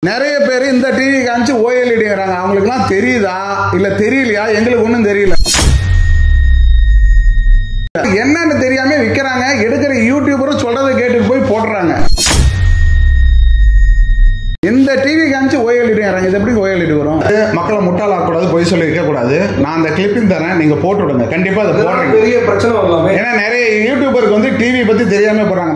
நிறைய பேர் இந்த டிவி காமிச்சு ஓஎல்இடிங்கிறாங்க அவங்களுக்குலாம் தெரியுதா இல்ல தெரியலையா எங்களுக்கு ஒன்றும் தெரியல என்னன்னு தெரியாம விற்கிறாங்க எடுக்கிற யூடியூபரும் சொல்றதை கேட்டுட்டு போய் போடுறாங்க இந்த டிவி காமிச்சு ஓஎல்இடிங்கிறாங்க இது எப்படி ஓஎல்இடி வரும் மக்களை முட்டாளாக்கூடாது பொய் சொல்லி இருக்கக்கூடாது நான் அந்த கிளிப்பிங் தரேன் நீங்க போட்டு விடுங்க கண்டிப்பா அதை இதெல்லாம் போடுறீங்க பெரிய பிரச்சனை வரலாமே ஏன்னா நிறைய யூடியூபருக்கு வந்து டிவி பத்தி தெரியாம போடுறாங்க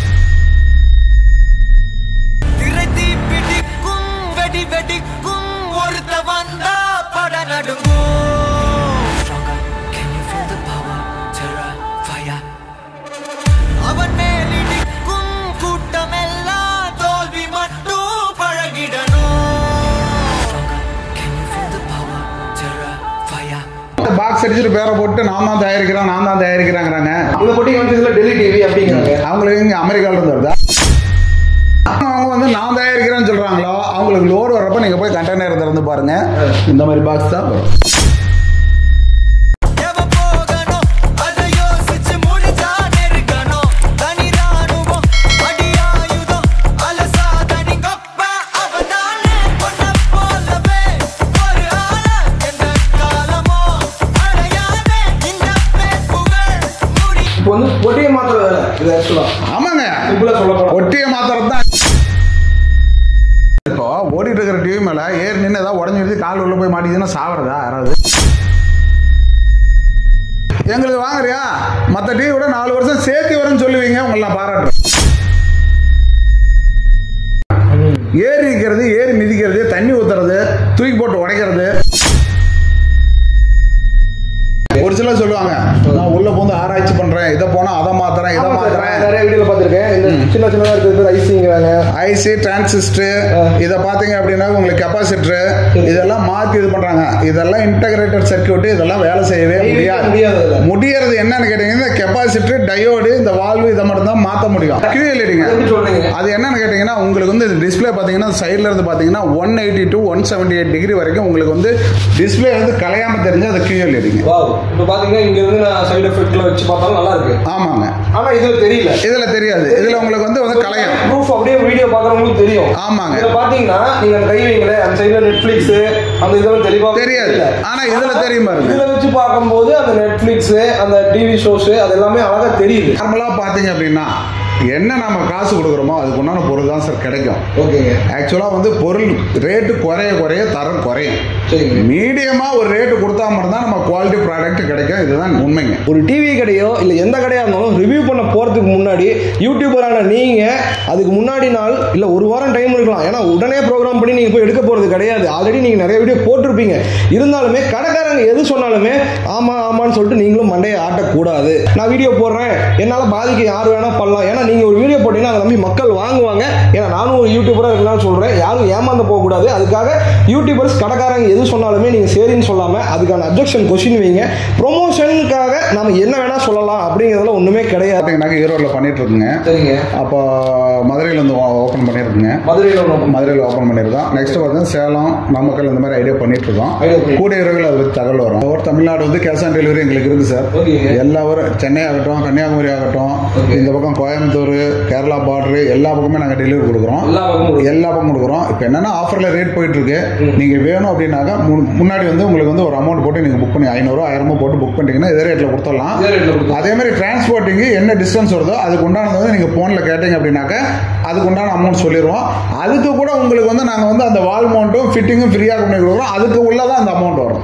திரைத்தி பிடிக்கும் வெடி வெடிக்கும் ஒருத்த வந்தா பட நடுங்கும் Can you feel the power? Terror, fire. அவன் மேலிடிக்கும் கூட்டமெல்லாம் தோல்வி மட்டும் பழகிடணும் Can you feel the power? Terror, fire. Box அடிச்சுட்டு பேரை போட்டு நான் தான் தயாரிக்கிறேன் நான் தான் தயாரிக்கிறாங்கிறாங்க இந்த பொட்டி காமிச்சதுல டெல்லி டிவி அப்படிங்கிறாங்க அவங்களுக்கு இங்க அமெரிக்கால இருந்து வருதா அவங்க வந்து நான் தயாரிக்கிறேன்னு சொல்றாங்களோ அவங்களுக்கு லோடு வரப்ப நீங்க போய் கண்டெய்னர் திறந்து பாருங்க இந்த மாதிரி பாக்ஸ் தான் வரும் எவன் போகணும் அதை யோசிச்சு முடிச்சா நெருக்கணும் தனி ராணுவம் அடி ஆயுதம் அலசாதனி கொப்ப அவனாலே பொண்ண போலவே ஒரு ஆள எந்த காலமோ அடையாதே இந்த பேர் புகழ் முடி இப்போ வந்து பொட்டியை மாத்திர வேலை இது ஆக்சுவலா ஆமாங்க சிம்பிளா சொல்ல போனா ஒட்டிய மாத்திரம் தான் இப்போ ஓடிட்டு இருக்கிற டிவி மேல ஏறி நின்று ஏதாவது உடஞ்சிருச்சு கால் உள்ள போய் மாட்டிச்சுன்னா சாவறதா யாராவது எங்களுக்கு வாங்குறியா மற்ற டிவி விட நாலு வருஷம் சேர்த்து வரும்னு சொல்லுவீங்க உங்களெல்லாம் பாராட்டுறேன் ஏறி இருக்கிறது ஏறி மிதிக்கிறது தண்ணி ஊத்துறது தூக்கி போட்டு உடைக்கிறது ஒரு சிலர் சொல்லுவாங்க நான் உள்ள போந்து ஆராய்ச்சி பண்றேன் இதை போனா அதை மாத்துறேன் இதை ஆமா சார், நான் மாத்துறேன் நிறைய வீடியோல பார்த்திருக்கேன் இந்த சின்ன சின்னதா இருக்கிறது பேர் ஐசிங்கிறாங்க ஐசி டிரான்சிஸ்டர் இதை பார்த்தீங்க அப்படின்னா உங்களுக்கு கெப்பாசிட்டர் இதெல்லாம் மாற்றி இது பண்றாங்க இதெல்லாம் இன்டகிரேட்டட் சர்க்கியூட் இதெல்லாம் வேலை செய்யவே முடியாது முடியாது அதுல. முடியறது என்னன்னு கேட்டீங்கன்னா இந்த கெப்பாசிட்டர் டயோடு இந்த வால்வு இதை மட்டும் தான் மாற்ற முடியும் QLED ங்க எப்படி சொல்றீங்க அது என்னன்னு கேட்டீங்கன்னா உங்களுக்கு வந்து டிஸ்பிளே பார்த்தீங்கன்னா சைடில் இருந்து பார்த்தீங்கன்னா one eighty to one seventy eight degree வரைக்கும் உங்களுக்கு வந்து டிஸ்பிளே வந்து கலையாம தெரிஞ்சு அது QLEDங்க வாவ் இப்போ பாத்தீங்கன்னா இங்க இருந்து நான் சைடு எஃபெக்ட்ல வச்சு பார்த்தாலும் நல்லா இருக்கு ஆமாங்க ஆனா இதுல தெரியல இதுல தெரியாது இதுல உங்களுக்கு வந்து வந்து கலையம் ப்ரூஃப் அப்படியே வீடியோ பாக்குறவங்களுக்கு தெரியும் ஆமாங்க. இதுல பாத்தீங்கன்னா நீங்க அந்த கை வைங்களே அந்த சைடுல நெட்ஃபிளிக்ஸ் அந்த இதெல்லாம் தெளிவா தெரியாது. ஆனா இதுல தெரியும் பாருங்க. இதுல வச்சு பார்க்கும்போது அந்த நெட்ஃபிளிக்ஸ் அந்த டிவி ஷோஸ் அது எல்லாமே அழகா தெரியுது நார்மலாக பார்த்தீங்க அப்படின்னா என்ன நம்ம காசு கொடுக்குறோமோ அதுக்கு உண்டான பொருள் தான் சார் கிடைக்கும் ஓகேங்க ஆக்சுவலாக வந்து பொருள் ரேட்டு குறைய குறைய தரம் குறையும் சரிங்க மீடியமாக ஒரு ரேட்டு கொடுத்தா மட்டும்தான் நம்ம குவாலிட்டி ப்ராடக்ட் கிடைக்கும் இதுதான் உண்மைங்க ஒரு டிவி கடையோ இல்லை எந்த கடையாக இருந்தாலும் ரிவ்யூ பண்ண போகிறதுக்கு முன்னாடி யூடியூபரான நீங்கள் அதுக்கு முன்னாடி நாள் இல்லை ஒரு வாரம் டைம் இருக்கலாம் ஏன்னா உடனே ப்ரோக்ராம் பண்ணி நீங்கள் போய் எடுக்க போகிறது கிடையாது ஆல்ரெடி நீங்கள் நிறைய வீடியோ போட்டிருப்பீங்க இருந்தாலுமே கடைக்காரங்க எது சொன்னாலுமே ஆமாம் ஆமான்னு சொல்லிட்டு நீங்களும் மண்டையை ஆட்டக்கூடாது நான் வீடியோ போடுறேன் என்னால் பாதிக்க யார் வேணால் பண்ணலாம் ஏன்னா நீங்கள் ஒரு வீடியோ போட்டீங்கன்னா அதை நம்பி மக்கள் வாங்குவாங்க ஏன்னா நானும் ஒரு யூடியூபராக இருக்கலாம்னு சொல்கிறேன் யாரும் ஏமாந்து போகக்கூடாது அதுக்காக யூடியூபர்ஸ் கடைக்காரங்க எது சொன்னாலுமே நீங்கள் சரின்னு சொல்லாமல் அதுக்கான அப்ஜெக்ஷன் கொஸ்டின் வைங்க ப்ரொமோஷனுக்காக நம்ம என்ன வேணால் சொல்லலாம் அப்படிங்கிறதுல ஒன்றுமே கிடையாது பார்த்தீங்கன்னாக்க ஈரோட்டில் பண்ணிட்டு இருக்குங்க சரிங்க அப்போ மதுரையில் வந்து ஓப்பன் பண்ணியிருக்குங்க மதுரையில் மதுரையில் ஓப்பன் பண்ணியிருக்கோம் நெக்ஸ்ட் பார்த்தீங்கன்னா சேலம் நாமக்கல் இந்த மாதிரி ஐடியா பண்ணிட்டு இருக்கோம் Idea பண்ணி- கூடிய விரைவில் அது பத்தி தகவல் வரும் ஒரு தமிழ்நாடு வந்து கேஷ் ஆன் டெலிவரி எங்களுக்கு இருக்கு சார் ஓகேங்க. எல்லா ஊரும் சென்னை ஆகட்டும் கன்னியாகுமரி ஆகட்டும் Okay. இந்த பக்கம் கோயம்புத்தூர் கேரளா பார்டர் எல்லா பக்கமே நாங்கள் டெலிவரி கொடுக்குறோம் எல்லா பக்கமும் கொடுக்குறோம். எல்லா பக்கம் கொடுக்குறோம் இப்போ என்னன்னா ஆஃபரில் ரேட் போயிட்டு இருக்கு நீங்க வேணும் அப்படின்னாக்கா முன்- முன்னாடி வந்து உங்களுக்கு வந்து ஒரு அமௌண்ட் போட்டு நீங்க புக் பண்ணி ஐநூறு ஆயிரமோ போட்டு புக் பண்ணிட்டீங்கன்னா இதே ரேட்டில் கொடுத்துடலாம் இதே rate ல கொடுத்துடலாம். அதே மாதிரி டிரான்ஸ்போர்ட்டிங்கு என்ன டிஸ்டன்ஸ் வருதோ அதுக்கு உண்டானது வந்து நீங்கள் ஃபோனில் கேட்டீங்க அப்படின்னாக்கா அதுக்கு உண்டான அமௌண்ட் சொல்லிடுவோம் அதுக்கு கூட உங்களுக்கு வந்து நாங்கள் வந்து அந்த வால் மவுண்ட்டும் ஃபிட்டிங்கும் ஃப்ரீயாக பண்ணி கொடுக்குறோம் அதுக்கு உள்ளதான் அந்த அமௌண்ட் வரும்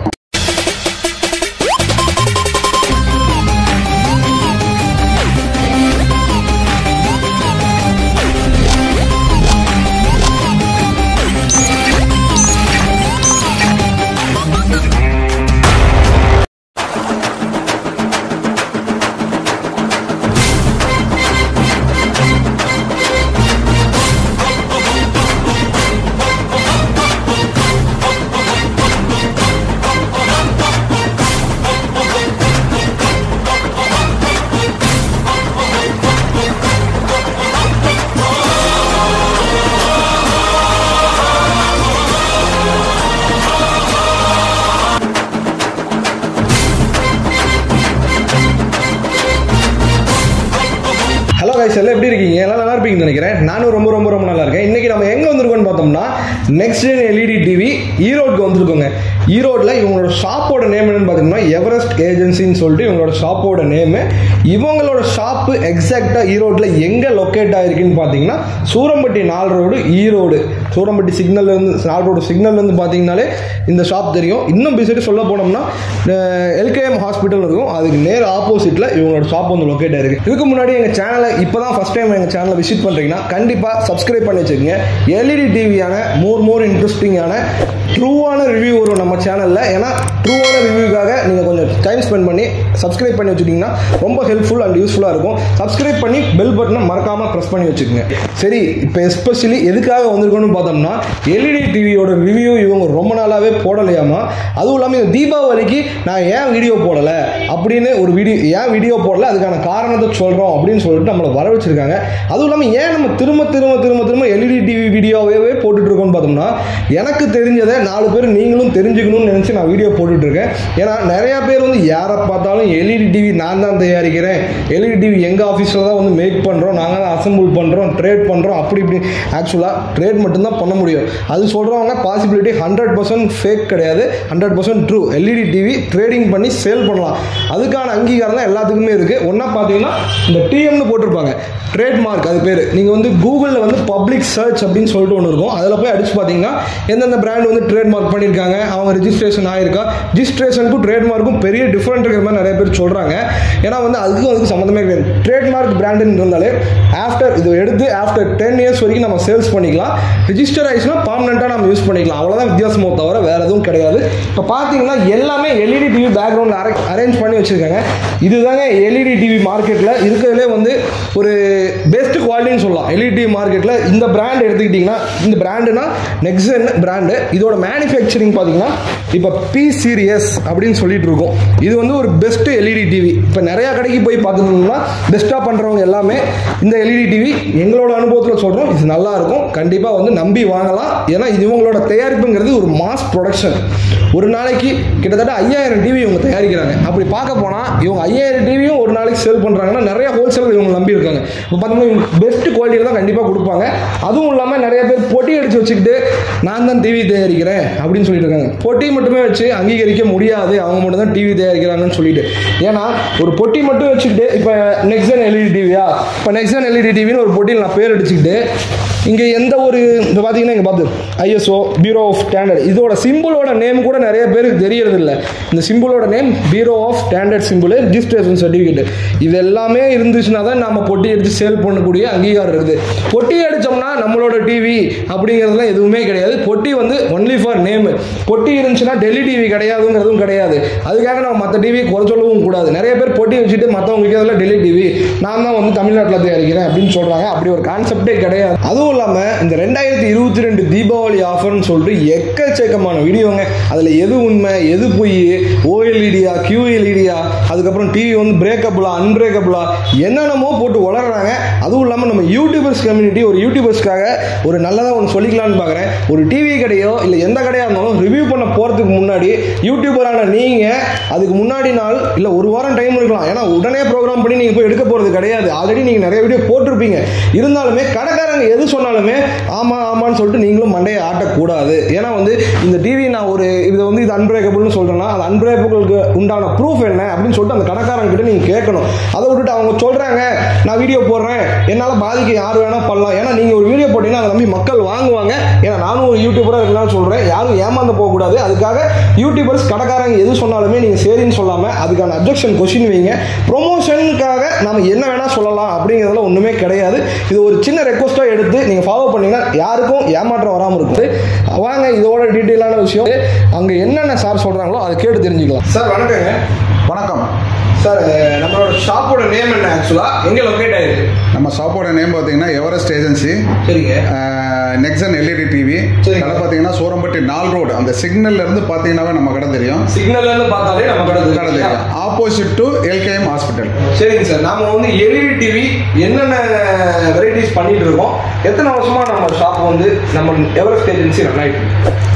கைஸ் எல்லாம் எப்படி இருக்கீங்க எல்லாம் நல்லா இருப்பீங்கன்னு நினைக்கிறேன் நானும் ரொம்ப ரொம்ப ரொம்ப நல்லா இருக்கேன் இன்னைக்கு நம்ம எங்க வந்திருக்கோம்னு பார்த்தோம்னா நெக்ஸ்ட் ஜென் எல்இடி டிவி ஈரோடுக்கு வந்திருக்கோங்க ஈரோட்ல இவங்களோட ஷாப்போட நேம் என்னன்னு பார்த்தீங்கன்னா எவரெஸ்ட் ஏஜென்சின்னு சொல்லிட்டு இவங்களோட ஷாப்போட நேமு இவங்களோட ஷாப்பு எக்ஸாக்டா ஈரோட்ல எங்க லொக்கேட் ஆயிருக்குன்னு பார்த்தீங்கன்னா சூரம்பட்டி நாலு ரோடு ஈரோடு சூரம்பட்டி சிக்னல்ல இருந்து நாலு ரோடு சிக்னல்ல இருந்து பார்த்தீங்கன்னாலே இந்த ஷாப் தெரியும் இன்னும் பிசிட்டு சொல்ல போனோம்னா எல்கேஎம் ஹாஸ்பிட்டல் இருக்கும் அதுக்கு நேர் ஆப்போசிட்ல இவங்களோட ஷாப் வந்து லொக்கேட் ஆயிருக்கு இதுக்கு முன்னாடி எங்க சேனலை இப்பதான் ஃபர்ஸ்ட் டைம் எங்க சேனலை விசிட் பண்றீங்கன்னா கண்டிப்பா சப்ஸ்கிரைப் பண்ணி வச்சுக்கோங்க எல்இடி டிவியான மோர் மோர் இன்ட்ரெஸ்டிங்கான ட்ரூவான ரிவ்யூ வரும் நம்ம சேனல்ல ஏன்னா ட்ரூவான ரிவ்யூக்காக நீங்க கொஞ்சம் டைம் ஸ்பெண்ட் பண்ணி சப்ஸ்கிரைப் பண்ணி வச்சுட்டீங்கன்னா ரொம்ப ஹெல்ப்ஃபுல் அண்ட் யூஸ்ஃபுல்லா இருக்கும் சப்ஸ்கிரைப் பண்ணி பெல் பட்டனை மறக்காம ப்ரெஸ் பண்ணி வச்சுக்கோங்க சரி இப்போ எஸ்பெஷலி எதுக்காக வந்திருக்கோம்னு பார்த்தோம்னா எல்இடி டிவியோட ரிவ்யூ இவங்க ரொம்ப நாளாவே போடலையாமா அதுவும் இல்லாமல் இந்த தீபாவளிக்கு நான் ஏன் வீடியோ போடலை அப்படின்னு ஒரு வீடியோ ஏன் வீடியோ போடல அதுக்கான காரணத்தை சொல்கிறோம் அப்படின்னு சொல்லிட்டு நம்மளை வர வச்சிருக்காங்க அதுவும் இல்லாமல் ஏன் நம்ம திரும்ப திரும்ப திரும்ப திரும்ப எல்இடி டிவி வீடியோவே போட்டுட்டு இருக்கோம்னு பார்த்தோம்னா எனக்கு தெரிஞ்சதை நாலு பேர் நீங்களும் தெரிஞ்சுக்கணும்னு நினச்சி நான் வீடியோ போட்டுட்டு இருக்கேன் ஏன்னா நிறைய பேர் வந்து யாரை பார்த்தாலும் எல்இடி டிவி நான் தான் தயாரிக்கிறேன் எல்இடி டிவி எங்கள் ஆஃபீஸில் தான் வந்து மேக் பண்ணுறோம் நாங்கள் தான் அசம்பிள் பண்ணுறோம் ட்ரேட் பண்ணுறோம் அப்படி இப்படி ஆக்சுவலாக ட்ரேட் மட்டும்தான் பண்ண முடியும் அது சொல்கிறவங்க பாசிபிலிட்டி ஹண்ட்ரட் பர்சன்ட் ஃபேக் கிடையாது hundred percent true LED TV trading பண்ணி சேல் பண்ணலாம் அதுக்கான அங்கீகாரம் தான் எல்லாத்துக்குமே இருக்குது ஒன்றா பார்த்தீங்கன்னா இந்த டிஎம்னு போட்டிருப்பாங்க ட்ரேட்மார்க் அது பேர் நீங்கள் வந்து கூகுளில் வந்து பப்ளிக் சர்ச் அப்படின்னு சொல்லிட்டு ஒன்று இருக்கும் அதில் போய் அடிச்சு பார்த்தீங்கன்னா எந்தெந்த பிராண்ட் வந்து ட்ரேட்மார்க் பண்ணியிருக்காங்க அவங்க ரெஜிஸ்ட்ரேஷன் ஆயிருக்கா ரெஜிஸ்ட்ரேஷனுக்கும் ட்ரேட்மார்க்கும் பெரிய டிஃப்ரெண்ட் இருக்கிற மாதிரி நிறைய பேர் சொல்கிறாங்க ஏன்னா வந்து அதுக்கும் அதுக்கு சம்மந்தமே கிடையாது ட்ரேட்மார்க் பிராண்டுன்னு இருந்தாலே ஆஃப்டர் இது எடுத்து ஆஃப்டர் டென் இயர்ஸ் வரைக்கும் நம்ம சேல்ஸ் பண்ணிக்கலாம் ரிஜிஸ்டர் ஆயிடுச்சுன்னா பர்மனெண்ட்டாக நம்ம யூஸ் பண்ணிக்கலாம் அவ்வளோதான் வித்தியாசமோ தவிர வேறு எதுவும் கிடையாது இப்போ பார்த்தீங்கன்னா எல்லாமே எல்இடி டிவி பேக்ரவுண்டில் அரே அரேஞ்ச் பண்ணி வச்சுருக்காங்க இதுதாங்க எல்இடி டிவி மார்க்கெட்டில் இருக்கிறதுலே வந்து ஒரு பெஸ்ட் குவாலிட்டின்னு சொல்லலாம் எல்இடி டிவி மார்க்கெட்டில் இந்த பிராண்ட் எடுத்துக்கிட்டிங்கன்னா இந்த பிராண்டுனா நெக்ஸன் பிராண்டு இதோட மேனுஃபேக்சரிங் பார்த்தீங்கன்னா இப்போ பி சீரியஸ் அப்படின்னு சொல்லிட்டு இருக்கோம் இது வந்து ஒரு பெஸ்ட் எல்இடி டிவி இப்போ நிறையா கடைக்கு போய் பார்த்துட்டோம்னா பெஸ்ட்டாக பண்ணுறவங்க எல்லாமே இந்த எல்இடி டிவி எங்களோட அனுபவத்தில் சொல்கிறோம் இது நல்லா இருக்கும் கண்டிப்பாக வந்து நம்பி வாங்கலாம் ஏன்னா இது இவங்களோட தயாரிப்புங்கிறது ஒரு மாஸ் ப்ரொடக்ஷன் ஒரு நாளைக்கு கிட்டத்தட்ட ஐயாயிரம் டிவி இவங்க தயாரிக்கிறாங்க அப்படி பார்க்க போனால் இவங்க ஐயாயிரம் டிவியும் ஒரு நாளைக்கு சேல் பண்ணுறாங்கன்னா நிறைய ஹோல்சேல் இவங்க நம்பி இருக்காங்க இப்போ பார்த்தோம்னா இவங்க பெஸ்ட் குவாலிட்டியில் தான் கண்டிப்பாக கொடுப்பாங்க அதுவும் இல்லாமல் நிறைய பேர் பொட்டி அடித்து வச்சுக்கிட்டு நான் தான் டிவி தயாரிக்கிறேன் அப்படின்னு சொல்லிட்டு இருக்காங்க பொட்டி மட்டுமே வச்சு அங்கீகரிக்க முடியாது அவங்க மட்டும் தான் டிவி தயாரிக்கிறாங்கன்னு சொல்லிட்டு ஏன்னா ஒரு பொட்டி மட்டும் வச்சுக்கிட்டு இப்போ நெக்ஸன் எல்இடி டிவியா இப்போ நெக்ஸன் எல்இடி டிவின்னு ஒரு பொட்டியில் நான் பேர் அடிச்சுக்கிட்டு இங்கே எந்த ஒரு இப்போ பார்த்தீங்கன்னா இங்கே பார்த்து ஐஎஸ்ஓ பியூரோ ஆஃப் ஸ்டாண்டர்ட் இதோட சிம்பிளோட நேம் கூட நிறைய பேருக்கு தெரியறது இல்லை இந்த சிம்பிளோட name bureau of standard symbol registration certificate இது எல்லாமே இருந்துச்சுன்னா தான் நம்ம பொட்டி எடுத்து சேல் பண்ணக்கூடிய அங்கீகாரம் இருக்குது பொட்டி அடித்தோம்னா நம்மளோட டிவி அப்படிங்கிறதுலாம் எதுவுமே கிடையாது பொட்டி வந்து ஒன்லி ஃபார் நேம் பொட்டி இருந்துச்சுன்னா டெல்லி டிவி கிடையாதுங்கிறதும் கிடையாது அதுக்காக நம்ம மற்ற டிவி குறை சொல்லவும் கூடாது நிறைய பேர் பொட்டி வச்சுட்டு மற்றவங்களுக்கு எதில் டெல்லி டிவி நான் தான் வந்து தமிழ்நாட்டில் தயாரிக்கிறேன் அப்படின்னு சொல்கிறாங்க அப்படி ஒரு கான்செப்டே கிடையாது அதுவும் இல்லாமல் இந்த ரெண்டாயிரத்தி இருபத்தி ரெண்டு தீபாவளி ஆஃபர்னு சொல்லிட்டு எக்கச்சக்கமான வீடியோங்க அதில் எது உண்மை எது பொய் ஓஎல்இடியா கியூஎல்இடியா அதுக்கப்புறம் டிவி வந்து பிரேக்கபிளா அன்பிரேக்கபிளா என்னென்னமோ போட்டு வளர்றாங்க அதுவும் இல்லாமல் நம்ம யூடியூபர்ஸ் கம்யூனிட்டி ஒரு யூடியூபர்ஸ்க்காக ஒரு நல்லதாக ஒன்று சொல்லிக்கலாம்னு பார்க்குறேன் ஒரு டிவி கடையோ இல்லை எந்த கடையாக இருந்தாலும் ரிவ்யூ பண்ண போகிறதுக்கு முன்னாடி யூடியூபரான நீங்கள் அதுக்கு முன்னாடி நாள் இல்லை ஒரு வாரம் டைம் இருக்கலாம் ஏன்னா உடனே ப்ரோக்ராம் பண்ணி நீங்கள் போய் எடுக்க போகிறது கிடையாது ஆல்ரெடி நீங்கள் நிறைய வீடியோ போட்டிருப்பீங்க இருந்தாலுமே கடைக்காரங்க எது சொன்னாலுமே ஆமாம் ஆமான்னு சொல்லிட்டு நீங்களும் மண்டையை ஆட்டக்கூடாது ஏன்னா வந்து இந்த டிவி நான் ஒரு இது வந்து இது அன்பிரேக்கபிள்னு சொல்கிறேன்னா அது அன்பிரேக்கபிளுக்கு உண்டான ப்ரூஃப் என்ன அப்படின்னு சொல்லிட்டு அந்த கடைக்காரங்க கிட்ட நீங்கள் கேட்கணும் அதை விட்டுட்டு அவங்க சொல்கிறாங்க நான் வீடியோ போடுறேன் என்னால் பாதிக்க யார் வேணால் பண்ணலாம் ஏன்னா நீங்கள் ஒரு வீடியோ போட்டீங்கன்னா அதை நம்பி மக்கள் வாங்குவாங்க ஏன்னா நானும் ஒரு யூடியூபராக இருக்கலாம்னு சொல்கிறேன் யாரும் ஏமாந்து போகக்கூடாது அதுக்காக யூடியூபர்ஸ் கடைக்காரங்க எது சொன்னாலுமே நீங்கள் சரின்னு சொல்லாமல் அதுக்கான அப்ஜெக்ஷன் கொஸ்டின் வைங்க ப்ரொமோஷனுக்காக நம்ம என்ன வேணால் சொல்லலாம் அப்படிங்கிறதுல ஒன்றுமே கிடையாது இது ஒரு சின்ன ரெக்வஸ்ட்டாக எடுத்து நீங்கள் ஃபாலோ பண்ணீங்கன்னா யாருக்கும் ஏமாற்றம் வராமல் இருக்குது வாங்க இதோட டீட்டெயிலான விஷயம் அங்கே என்னென்ன சார் சொல்கிறாங்களோ அதை கேட்டு தெரிஞ்சுக்கலாம் சார் வணக்கங்க வணக்கம் சார் நம்மளோட ஷாப்போட நேம் என்ன ஆக்சுவலாக எங்கே லொக்கேட் ஆயிருக்கு நம்ம ஷாப்போட நேம் பார்த்தீங்கன்னா எவரெஸ்ட் ஏஜென்சி சரிங்க நெக்ஸன் எல்இடி டிவி சரிங்க. கடை பார்த்தீங்கன்னா சூரம்பட்டி நால் ரோடு அந்த சிக்னல்ல இருந்து பார்த்தீங்கன்னாவே நம்ம கடை தெரியும் சிக்னல்ல இருந்து பார்த்தாலே நம்ம கடை கடை தெரியும் ஆப்போசிட் டு எல்கேஎம் ஹாஸ்பிட்டல் சரிங்க சார் நாம வந்து எல்இடி டிவி என்னென்ன வெரைட்டிஸ் பண்ணிட்டு இருக்கோம் எத்தனை வருஷமா நம்ம ஷாப் வந்து நம்ம எவரெஸ்ட் ஏஜென்சி ரன் ஆயிட்டு இருக்கு?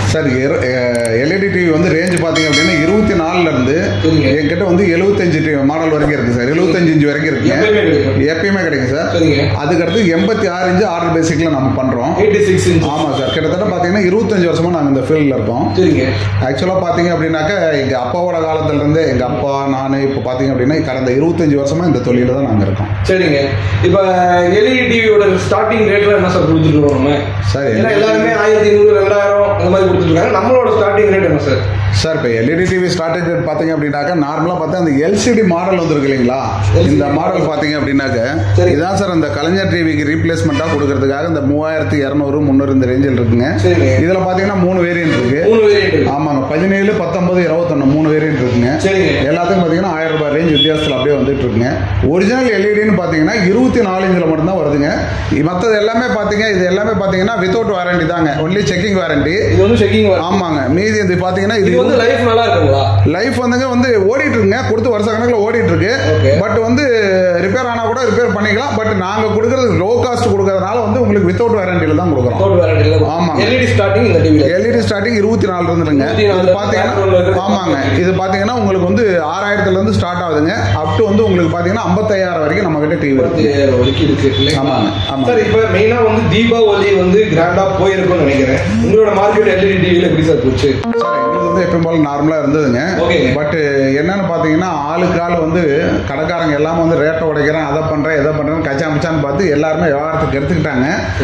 சார் எல்இடி டிவி வந்து ரேஞ்ச் பார்த்தீங்க அப்படின்னா இருபத்தி நாலுல இருந்து சரிங்க. என்கிட்ட வந்து எழுபத்தஞ்சு மாடல் வரைக்கும் இருக்கு சார் எழுபத்தஞ்சு இன்ச் வரைக்கும் இருக்குங்க எப்பயுமே கிடைக்கும். எப்பயுமே கிடைக்கும் சார் சரிங்க அதுக்கடுத்து எண்பத்தி ஆறு இன்ச் ஆர்டர் பேசிக்ல நம்ம பண்றோம் எயிட்டி சிக்ஸ் இன்ச் ஆமா சார் கிட்டத்தட்ட பார்த்தீங்கன்னா இருபத்தஞ்சு வருஷமா நாங்கள் இந்த ஃபீல்டில் இருக்கோம் சரிங்க ஆக்சுவலாக பார்த்தீங்க அப்படின்னாக்கா எங்கள் அப்பாவோட காலத்துல இருந்தே எங்கள் அப்பா நான் இப்போ பார்த்தீங்க அப்படின்னா கடந்த இருபத்தஞ்சு வருஷமா இந்த தொழில தான் நாங்கள் இருக்கோம் சரிங்க இப்போ எல்இடி டிவியோட ஸ்டார்டிங் ரேட்ல என்ன சார் கொடுத்துட்டு இருக்கோம் நம்ம சார் ஏன்னா எல்லாருமே ஆயிரத்தி ஐநூறு ரெண்டாயிரம் அந்த மாதிரி கொடுத்துட்டு இருக்காங்க நம்மளோட ஸ்டார்டிங் ரேட் என்ன சார் சார் இப்போ எல்இடி டிவி ஸ்டார்டிங் ரேட் பார்த்தீங்க அப்படின்னாக்கா நார்மலாக பார்த்தா அந்த எல்சிடி மாடல் வந்துருக்கு இல்லைங்களா இந்த மாடல் பார்த்தீங்க அப்படின்னாக்க சரி. இதான் சார் அந்த கலைஞர் டிவிக்கு ரீப்ளேஸ்மெண்ட்டாக கொடுக்கறதுக்காக இந்த மூவாயிரத்தி இரநூறு முந்நூறு இந்த ரேஞ்சில் இருக்குங்க சரிங்க இதில் பார்த்தீங்கன்னா மூணு வேரியன்ட் இருக்கு மூணு வேரியன்ட் இருக்கு ஆமாங்க பதினேழு பத்தொன்பது இருபத்தொன்னு மூணு வேரியன்ட் இருக்குங்க சரிங்க எல்லாத்துக்கும் பார்த்தீங்கன்னா ஆயிரம் ரூபாய் ரேஞ்ச் வித்தியாசத்தில் அப்படியே வந்துட்டு இருக்குங்க ஒரிஜினல் எல்இடின்னு பார்த்தீங்கன்னா இருபத்தி நாலு இன்ச்சில் மட்டும்தான் வருதுங்க மற்றது எல்லாமே பார்த்தீங்க இது எல்லாமே பார்த்தீங்கன்னா வித்தவுட் வாரண்டி தாங்க ஒன்லி செக்கிங் வாரண்டி இது வந்து செக்கிங் வரும் ஆமாங்க மீதி இது பார்த்தீங்கன்னா இது இது வந்து லைஃப் நல்லா இருக்குங்களா லைஃப் வந்துங்க வந்து ஓடிட்டு இருக்குங்க கொடுத்து வருஷ கணக்கில் ஓடிட்டு இருக்கு Okay. பட் வந்து ரிப்பேர் ஆனா கூட ரிப்பேர் பண்ணிக்கலாம் பட் நாங்க கொடுக்கறது லோ காஸ்ட் கொடுக்கறதுனால வந்து உங்களுக்கு வித்தவுட் வாரண்டியில தான் கொடுக்குறோம் வித்தவுட் வாரண்டி ஆமாங்க. எல்இடி ஸ்டார்டிங் இந்த டிவில எல்இடி ஸ்டார்டிங் இருபத்தி நாலு இருந்துருங்க 24 இது பாத்தீங்கன்னா background ல இருக்கிறது ஆமாங்க இது பாத்தீங்கன்னா உங்களுக்கு வந்து ஆறாயிரத்துல இருந்து ஸ்டார்ட் ஆகுதுங்க அப் டு வந்து உங்களுக்கு பாத்தீங்கன்னா ஐம்பத்தாயிரம் வரைக்கும் நம்ம கிட்ட டிவி இருக்கு வரைக்கும் இருக்கு இல்லைங்களா? ஆமாங்க, ஆமாங்க. சார் இப்போ மெயினா வந்து தீபாவளி வந்து கிராண்டா போயிருக்கும்னு நினைக்கிறேன் உங்களோட மார்க்கெட் எல்இடி டிவில எப்படி சார் போச்சு சார் எங்களுக்கு வந்து எப்பயும் போல நார்மலா இருந்ததுங்க ஓகேங்க. பட் என்னன்னு பாத்தீங்கன்னா ஆளுக்கு ஆள் வந்து கடைக்காரங்க எல்லாமே வந்து ரேட்டை உடைக்கிறேன் அதை பண்றேன் எதை பண்றேன் கச்சா மிச்சான்னு பார்த்து எல்லாருமே வியாபாரத்துக்கு எடுத்துக்கிட்டாங்க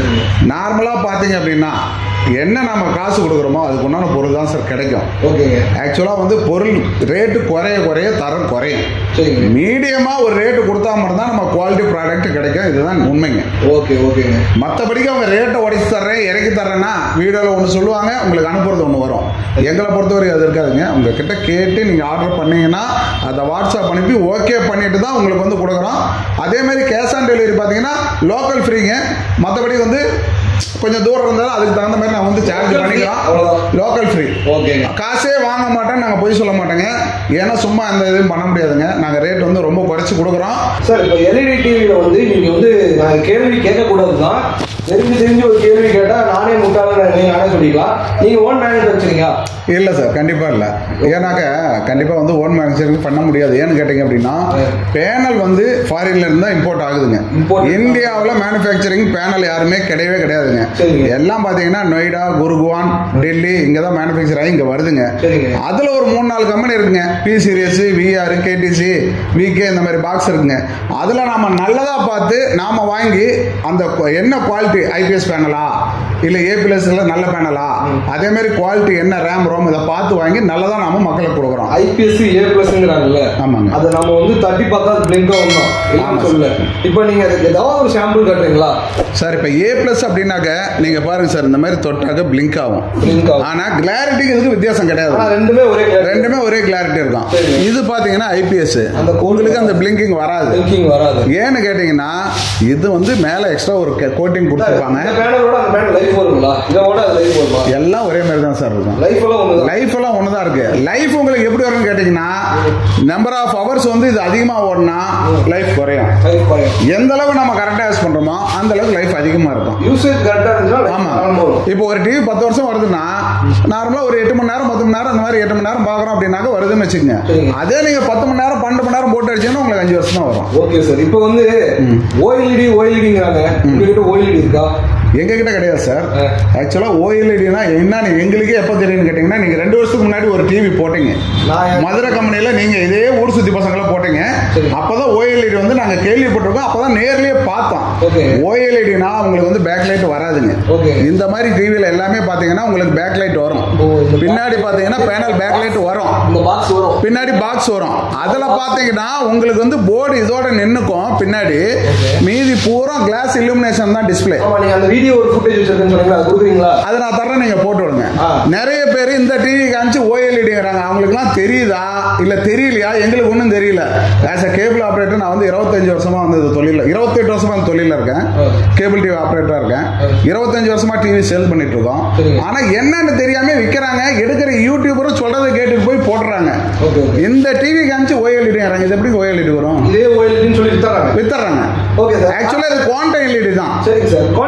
நார்மலா பாத்தீங்க அப்படின்னா என்ன நம்ம காசு கொடுக்குறோமோ அதுக்கு உண்டான பொருள் தான் சார் கிடைக்கும் ஓகேங்க ஆக்சுவலாக வந்து பொருள் ரேட்டு குறைய குறைய தரம் குறையும் சரிங்க மீடியமாக ஒரு ரேட்டு கொடுத்தா மட்டும்தான் நம்ம குவாலிட்டி ப்ராடக்ட் கிடைக்கும் இதுதான் உண்மைங்க ஓகே ஓகேங்க மற்றபடிக்கு அவங்க ரேட்டை உடைச்சு தர்றேன் இறக்கி தர்றேன்னா வீடியோவில் ஒன்று சொல்லுவாங்க உங்களுக்கு அனுப்புறது ஒன்று வரும் எங்களை பொறுத்தவரை அது இருக்காதுங்க உங்ககிட்ட கேட்டு நீங்கள் ஆர்டர் பண்ணீங்கன்னா அதை வாட்ஸ்அப் அனுப்பி ஓகே பண்ணிட்டு தான் உங்களுக்கு வந்து கொடுக்குறோம் அதே மாதிரி கேஷ் ஆன் டெலிவரி பார்த்தீங்கன்னா லோக்கல் ஃப்ரீங்க மற்றபடி வந்து கொஞ்சம் தூரம் இருந்தாலும் அதுக்கு தகுந்த மாதிரி நான் வந்து சார்ஜ் Local free, பண்ணிக்கலாம் அவ்வளவுதான். லோக்கல் ஃப்ரீ ஓகேங்க காசே வாங்க மாட்டோம் நாங்கள் பொய் சொல்ல மாட்டோங்க ஏன்னா சும்மா அந்த இதுவும் பண்ண முடியாதுங்க நாங்கள் ரேட் வந்து ரொம்ப குறைச்சி கொடுக்குறோம் சார் இப்போ எல்இடி டிவியில் வந்து நீங்கள் வந்து நான் கேள்வி கேட்கக்கூடாது தான் தெரிஞ்சு தெரிஞ்சு ஒரு கேள்வி கேட்டால் நானே முட்டாள நீ நானே சொல்லிக்கலாம் நீங்கள் ஓன் மேனுஃபேக்சரிங்கா இல்லை சார் கண்டிப்பாக இல்லை ஏன்னாக்க கண்டிப்பாக வந்து ஓன் மேனுஃபேக்சரிங் பண்ண முடியாது ஏன்னு கேட்டிங்க அப்படின்னா பேனல் வந்து ஃபாரின்ல இருந்து தான் இம்போர்ட் ஆகுதுங்க Import. இந்தியாவில் மேனுஃபேக்சரிங் பேனல் யாருமே கிடையவே கிடையாதுங்க சரிங்க. எல்லாம் பார்த்தீங்கன்னா நொய்டா குருகுவான் டெல்லி இங்கே தான் மேனுஃபேக்சர் ஆகி இங்கே வருதுங்க சரிங்க. அதில் ஒரு மூணு நாலு கம்பெனி இருக்குங்க B series VR KTC VK இந்த மாதிரி பாக்ஸ் இருக்குங்க அதில் நாம நல்லதாக பார்த்து நாம் வாங்கி அந்த கு- என்ன குவாலிட்டி ஐபிஎஸ் பேனலா இல்லை ஏ பிளஸ்ல நல்ல பேனலா அதே மாதிரி குவாலிட்டி என்ன ரேம் ரோம் இதை பார்த்து வாங்கி நல்லதாக நாம மக்களுக்கு கொடுக்குறோம் ஐபிஎஸ் ஏ பிளஸ்ங்கிறாங்கல்ல ஆமாங்க. அதை நம்ம வந்து தட்டி பார்த்தா அது பிளிங்க் ஆகும் தான் ஆமா இல்லைன்னு சார். சொல்லல இப்போ நீங்கள் அதுக்கு ஏதாவது ஒரு சாம்பிள் காட்டுறீங்களா சார் இப்போ ஏ பிளஸ் அப்படின்னாக்க நீங்கள் பாருங்க சார் இந்த மாதிரி தொட்டாக்க பிளிங்க் ஆகும் பிளிங்க் ஆகும் ஆனால் கிளாரிட்டிக்கு இதுக்கு வித்தியாசம் கிடையாது ஆனால் ரெண்டுமே ஒரே ரெண்டுமே ஒரே கிளாரிட்டி இருக்கும் சரிங்க. இது பார்த்தீங்கன்னா ஐபிஎஸ் அந்த கோடு உங்களுக்கு அந்த பிளிங்கிங் வராது பிளிங்கிங் வராது ஏன்னு கேட்டிங்கன்னா இது வந்து மேலே எக்ஸ்ட்ரா ஒரு கோட்டிங் கொடுத்துருப்பாங்க இந்த பேனலோட அந்த பேனல் லைஃப் வருங்களா இதோட அது லைஃப் வருமா எல்லாம் ஒரே மாதிரி தான் சார் இருக்கும் லைஃப் எல்லாம் ஒன்று லைஃப் எல்லாம் ஒன்று தான் இருக்கு லைஃப் உங்களுக்கு எப்படி வரும்னு கேட்டிங்கன்னா நம்பர் ஆஃப் ஹவர்ஸ் வந்து இது அதிகமாக ஓடினா லைஃப் குறையும் லைஃப் குறையும் எந்த அளவுக்கு நம்ம கரெக்டாக யூஸ் பண்ணுறோமோ அந்த அளவுக்கு லைஃப் அதிகமாக இருக்கும் யூசேஜ் கரெக்டாக இருந்துச்சுன்னா ஆமா லைஃப் வரும் இப்போ ஒரு டிவி பத்து வருஷம் வருதுன்னா நார்மலா ஒரு எட்டு மணி நேரம் பத்து மணி நேரம் இந்த மாதிரி எட்டு மணி நேரம் பாக்குறோம் அப்படின்னாக்க வருதுன்னு வச்சுக்கோங்க சரிங்க. அதே நீங்க பத்து மணி நேரம் பன்னெண்டு மணி நேரம் போட்டு அடிச்சீங்கன்னா உங்களுக்கு அஞ்சு வருஷம் தான் வரும் ஓகே சார் இப்போ வந்து ஓஎல்இடி ஓஎல்இடிங்கிறாங்க உங்ககிட்ட ஓஎல்இடி இருக்கா எங்க கிட்ட கிடையாது சார் ஆ. ஆக்சுவலா ஓஎல்இடினா என்னன்னு எங்களுக்கே எப்போ தெரியும்னு கேட்டீங்கன்னா நீங்க ரெண்டு வருஷத்துக்கு முன்னாடி ஒரு டிவி போட்டீங்க நான் மதுரை கம்பெனில நீங்க இதே ஊர் சுத்தி பசங்களை போட்டீங்க சரி. அப்பதான் ஓஎல்இடி வந்து நாங்க கேள்விப்பட்டிருக்கோம் அப்பதான் நேர்லயே பார்த்தோம் Okay. ஓஎல்இடினா உங்களுக்கு வந்து பேக் லைட் வராதுங்க Okay. இந்த மாதிரி டிவில எல்லாமே பாத்தீங்கன்னா உங்களுக்கு பேக் லைட் வரும் ஓ, இந்த பின்னாடி பாத்தீங்கன்னா பேனல் பேக் லைட் வரும் இந்த பாக்ஸ் வரும் பின்னாடி பாக்ஸ் வரும் அதுல பாத்தீங்கன்னா உங்களுக்கு வந்து போர்டு இதோட நின்னுக்கும் பின்னாடி மீதி பூரா கிளாஸ் இல்லுமினேஷன் தான் டிஸ்ப்ளே ஆமா நீங்க அந்த வீடியோ ஒரு ஃபுட்டேஜ் வச்சிருக்கேன்னு சொன்னீங்களா அது கொடுக்குறீங்களா அதை நான் தரேன் நீங்க போட்டு விடுங்க ஆ. நிறைய பேர் இந்த டிவி காமிச்சு ஓஎல்இடிங்கிறாங்க அவங்களுக்குலாம் தெரியுதா இல்ல தெரியலையா எங்களுக்கு ஒன்றும் தெரியல ஆஸ் அ கேபிள் ஆப்ரேட்டர் நான் வந்து இருபத்தஞ்சு வருஷமா வந்து இந்த தொழில இருபத்தெட்டு வருஷமா இந்த தொழில இருக்கேன் ஆ. கேபிள் டிவி ஆப்ரேட்டரா இருக்கேன் ஆ. இருபத்தஞ்சு வருஷமா டிவி சேல் பண்ணிட்டு இருக்கோம் சரிங்க. ஆனா என்னன்னு தெரியாம விக்கிறாங்க எடுக்கிற யூடியூபரும் சொல்றதை கேட்டுட்டு போய் போடுறாங்க ஓகே ஓகே இந்த டிவி காமிச்சு ஓஎல்இடிங்கிறாங்க இது எப்படி ஓஎல்இடி வரும் இதே ஓஎல்இடின்னு சொல்லி வித்தாங்க வித்துறாங்க ஓகே சார் ஆக்சுவலா இது குவான்டம் எல்இடி தான் சரிங்க சார் கான்டாக்ட்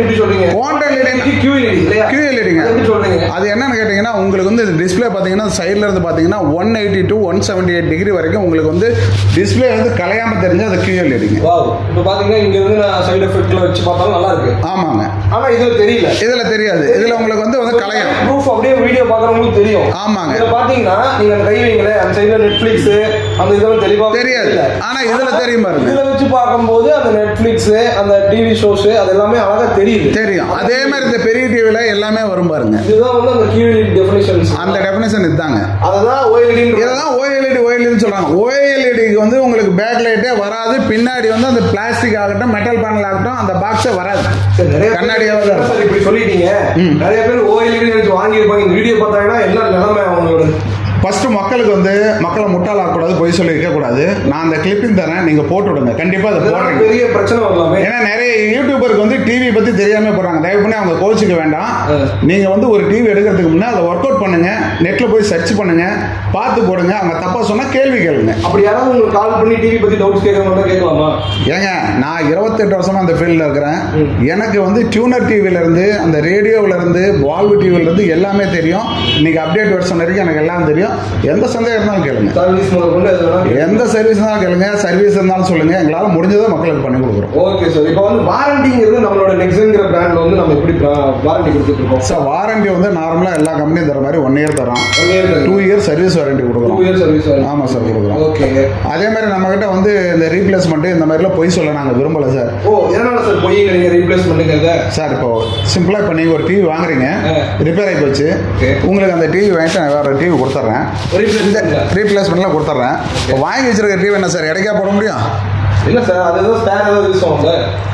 எப்படி சொல்றீங்க Content leading- QLED இல்லையா QLED ங்க. அது எப்படி சொல்றீங்க அது என்னன்னு கேட்டிங்கன்னா உங்களுக்கு வந்து டிஸ்பிளே பார்த்தீங்கன்னா சைடில் இருந்து பார்த்தீங்கன்னா one eighty to one seventy eight degree வரைக்கும் உங்களுக்கு வந்து டிஸ்பிளே வந்து கலையாமல் தெரிஞ்சு அது கியூஎல் எடுங்க வாவ் இப்போ பாத்தீங்கன்னா இங்க இருந்து நான் சைடு எஃபெக்ட்ல வச்சு பார்த்தாலும் நல்லா இருக்கு ஆமாங்க ஆனா இதுல தெரியல இதில் தெரியாது இதில் உங்களுக்கு வந்து வந்து கலையம் ப்ரூஃப் அப்படியே வீடியோ பாக்குறவங்களுக்கு தெரியும் ஆமாங்க. இதுல பாத்தீங்கன்னா நீங்க அந்த கை வைங்களே அந்த சைடுல நெட்ஃபிளிக்ஸ் அந்த இதெல்லாம் தெளிவா தெரியாது. ஆனா இதுல தெரியும் பாருங்க. இதுல வச்சு பார்க்கும்போது அந்த நெட்ஃபிளிக்ஸ் அந்த டிவி ஷோஸ் அது எல்லாமே அழகா தெரியுது தெரியும் அதே மாதிரி இந்த பெரிய டிவியில் எல்லாமே வரும் பாருங்க இதுதான் வந்து அந்த QLED டெஃபினிஷன்ஸ் அந்த டெஃபினேஷன் இதுதாங்க அததான் OLED ன்ற- இதெல்லாம் ஓஎல்இடி ஓஎல்இடின்னு சொல்றாங்க ஓஎல்இடிக்கு வந்து உங்களுக்கு பேக் லைட்டே வராது பின்னாடி வந்து அந்த பிளாஸ்டிக் ஆகட்டும் மெட்டல் பேனல் ஆகட்டும் அந்த பாக்ஸே வராது சரி, நிறைய பேர் கண்ணாடியாவே தான் இருக்கும். சார் இப்படி சொல்லிட்டீங்க நிறைய பேர் OLED நினைச்சு வாங்கியிருப்பாங்க இந்த வீடியோ பார்த்தாங்கன்னா என்ன நிலைமை அவங்களோட ஃபர்ஸ்ட் மக்களுக்கு வந்து மக்களை முட்டாளாக்கக்கூடாது பொய் சொல்லி வைக்கக்கூடாது நான் அந்த கிளிப்பிங் தரேன் நீங்க போட்டு விடுங்க கண்டிப்பா அதை இதெல்லாம் போடுறீங்க பெரிய பிரச்சனை வரலாமே ஏன்னா நிறைய யூடியூபருக்கு வந்து டிவி பத்தி தெரியாம போறாங்க தயவு பண்ணி அவங்க கோச்சிக்க வேண்டாம் ஆ. நீங்க வந்து ஒரு டிவி எடுக்கிறதுக்கு முன்னே அதை ஒர்க் அவுட் பண்ணுங்க நெட்ல போய் சர்ச் பண்ணுங்க பார்த்து போடுங்க அவங்க தப்பா சொன்னா கேள்வி கேளுங்க அப்படி யாராவது உங்களுக்கு கால் பண்ணி டிவி பத்தி டவுட்ஸ் கேட்கறவங்க கேட்கலாமா ஏங்க நான் இருபத்தெட்டு வருஷமா அந்த ஃபீல்டில் இருக்கிறேன் எனக்கு வந்து டியூனர் டிவில இருந்து அந்த ரேடியோவில் இருந்து வால்வு டிவில இருந்து எல்லாமே தெரியும் இன்னைக்கு அப்டேட் வெர்ஷன் வரைக்கும் எனக்கு எல்லாம் தெரியும் எந்த சந்தேகம் இருந்தாலும் கேளுங்க சர்வீஸ் முதல் கொண்டு எது வேணா எந்த சர்வீஸ் இருந்தாலும் கேளுங்க சர்வீஸ் இருந்தாலும் சொல்லுங்க எங்களால் முடிஞ்சதை மக்களுக்கு பண்ணி கொடுக்குறோம் ஓகே சார் இப்போ வந்து வாரண்டிங்கிறது நம்மளோட நெக்ஸ்ட்ங்கிற பிராண்ட்ல வந்து நம்ம எப்படி வாரண்டி கொடுத்துட்டு இருக்கோம் சார் வாரண்டி வந்து நார்மலாக எல்லா கம்பெனியும் தர மாதிரி ஒன் இயர் தரோம் one year two year service warranty two கொடுக்குறோம் இயர் சர்வீஸ் ஆமாம் சார் கொடுக்குறோம் ஓகே அதே மாதிரி நம்மகிட்ட வந்து இந்த ரீப்ளேஸ்மெண்ட் இந்த மாதிரிலாம் பொய் சொல்ல நாங்கள் விரும்பலை சார் ஓ எதனால சார் போய் நீங்க ரீப்ளேஸ் பண்ணுங்கிறத சார் இப்போ சிம்பிளாக இப்போ நீங்கள் ஒரு டிவி வாங்குறீங்க ஆ. ரிப்பேர் ஆகி போச்சு Okay. உங்களுக்கு அந்த டிவி வாங்கிட்டு நான் வேறு டிவி கொடுத்துட்றேன் இந்த ரீப்ளேஸ் ரீப்ளேஸ்மெண்ட்லாம் கொடுத்துட்றேன் இப்போ வாங்கி வச்சிருக்க டிவி என்ன சார் இடைக்கா போட முடியும் இல்ல சார் அது ஏதோ ஸ்பேர் ஏதாவது யூஸ் ஆகும்ல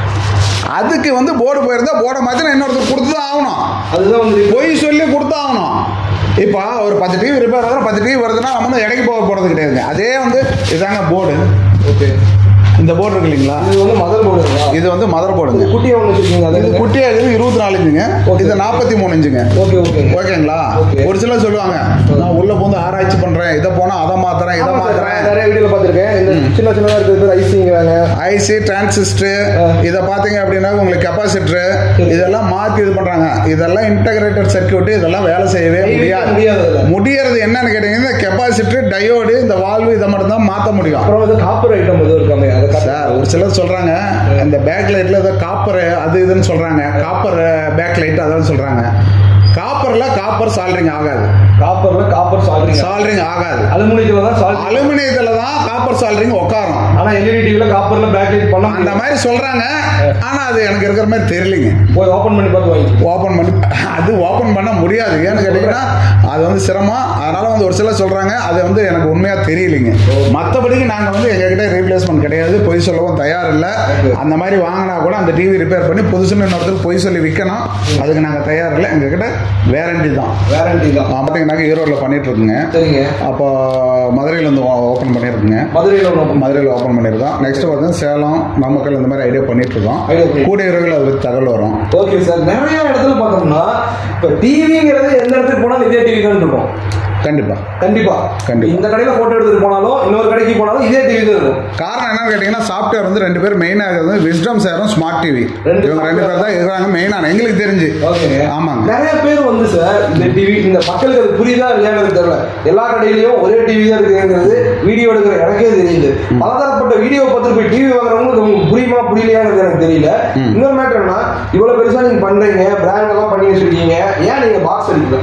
அதுக்கு வந்து போர்டு போயிருந்தா போர்டை மாற்றி நான் இன்னொருத்தர் கொடுத்து தான் ஆகணும் அதுதான் வந்து பொய் சொல்லி கொடுத்தாகணும் இப்போ ஒரு பத்து டிவி ரிப்பேர் ஆகுதுன்னா பத்து டிவி வருதுன்னா நம்ம வந்து இடைக்கு போக போகிறது கிடையாதுங்க அதே வந்து இதாங்க போர்டு ஓகே இந்த போர்டு இருக்கு இல்லைங்களா இது வந்து மதர் போர்டுங்களா இது வந்து மதர் போர்டுங்க குட்டியா ஒன்று வச்சிருக்கீங்க இது அது குட்டியாக இருக்குது இருபத்தி நாலு இன்ச்சுங்க Okay. இது நாற்பத்தி மூணு இன்ச்சுங்க ஓகே ஓகே ஓகேங்களா Okay. ஒரு சிலர் சொல்லுவாங்க நான் உள்ள போந்து ஆராய்ச்சி பண்றேன் இதை போனா அதை மாத்துறேன் இதை மாத்துறேன் நிறைய வீடியோல பாத்திருக்கேன் இந்த சின்ன சின்னதா இருக்கிறது பேர் ஐசிங்கிறாங்க ஐசி டிரான்சிஸ்டர் ஆ. இதை பார்த்தீங்க அப்படின்னா உங்களுக்கு கெப்பாசிட்டர் இதெல்லாம் மாற்றி இது பண்றாங்க இதெல்லாம் இன்டகிரேட்டட் சர்க்கியூட் இதெல்லாம் வேலை செய்யவே முடியாது முடியாது அதுல. முடியறது என்னன்னு கேட்டீங்கன்னா இந்த கெப்பாசிட்டர் டயோடு இந்த வால்வு இதை மட்டும் தான் மாற்ற முடியும் அப்புறம் வந்து காப்பர் ஐட்டம் எதுவும் இருக்காங்க அதை காட்டு. சார் ஒரு சிலர் சொல்றாங்க இந்த பேக் லைட்ல ஏதோ காப்பர் அது இதுன்னு சொல்றாங்க காப்பர் பேக் லைட் அதான் சொல்றாங்க காப்பர்ல காப்பர் சால்ரிங் ஆகாது காப்பர்ல காப்பர் சால்ரிங் சால்ரிங் ஆகாது அலுமினியத்துல தான் சால்ரி அலுமினியத்துல தான் காப்பர் சால்ரிங் உட்காரும் ஆனா எல்இடி டிவில காப்பர்ல பேக் லைட் பண்ண அந்த முடியாது. மாதிரி சொல்றாங்க ஆனா அது எனக்கு இருக்கிற மாதிரி தெரியலைங்க போய் ஓபன் பண்ணி பார்த்து வாங்கி ஓப்பன் பண்ணி அது ஓப்பன் பண்ண முடியாது ஏன்னு கேட்டீங்கன்னா அது வந்து சிரமம் அதனால வந்து ஒரு சிலர் சொல்றாங்க அது வந்து எனக்கு உண்மையா தெரியலைங்க மற்றபடிக்கு நாங்க வந்து எங்ககிட்ட ரீப்ளேஸ்மெண்ட் கிடையாது பொய் சொல்லவும் தயார் இல்லை Okay. அந்த மாதிரி வாங்கினா கூட அந்த டிவி ரிப்பேர் பண்ணி புதுசுன்னு இன்னொருத்தருக்கு பொய் சொல்லி விற்கணும் அதுக்கு நாங்க தயார் இல்லை எங்ககிட்ட வேரண்டி தான் வேரண்டி தான் பார்த்தீங்கன்னாக்க ஈரோடில் பண்ணிட்டு இருக்குங்க சரிங்க அப்போ மதுரையில் வந்து ஓப்பன் பண்ணியிருக்குங்க மதுரையில ஒன்று மதுரையில் ஓப்பன் பண்ணியிருக்கோம் நெக்ஸ்ட் பார்த்தீங்கன்னா சேலம் நாமக்கல் இந்த மாதிரி ஐடியா பண்ணிட்டு இருக்கோம் Idea பண்ணி- கூடிய விரைவில் அது பத்தி தகவல் வரும் ஓகே சார் நிறைய இடத்துல பார்த்தோம்னா இப்போ டிவிங்கிறது எந்த இடத்துக்கு போனாலும் இதே டிவி தான் இருக்கும் கண்டிப்பா கண்டிப்பா கண்டிப்பா. இந்த கடையில போட்டோ எடுத்துட்டு போனாலும் இன்னொரு கடைக்கு போனாலும் இதே டிவி தான் இருக்கும் காரணம் என்னன்னு கேட்டீங்கன்னா சாஃப்ட்வேர் வந்து ரெண்டு பேர் மெயினாக இருக்கிறது விஸ்டம் சேரும் ஸ்மார்ட் டிவி ரெண்டு இவங்க ரெண்டு பேர் தான் இருக்கிறாங்க மெயினான எங்களுக்கு தெரிஞ்சு ஓகேங்க ஆமாங்க நிறைய பேர் வந்து சார் இந்த டிவி இந்த மக்களுக்கு அது புரியுதா இல்லையாங்கிறது தெரியல எல்லா கடையிலயும் ஒரே டிவி தான் இருக்குங்கிறது வீடியோ எடுக்கிற எனக்கே தெரியுது பலதரப்பட்ட வீடியோ பார்த்துட்டு போய் டிவி வாங்குறவங்களுக்கு உங்களுக்கு புரியுமா புரியலையாங்கிறது எனக்கு தெரியல இன்னொரு மேட்டர் என்ன இவ்வளவு பெருசா நீங்க பண்றீங்க பிராண்ட் எல்லாம் பண்ணி வச்சிருக்கீங்க ஏன் நீங்க பாக்ஸ் அடிக்கல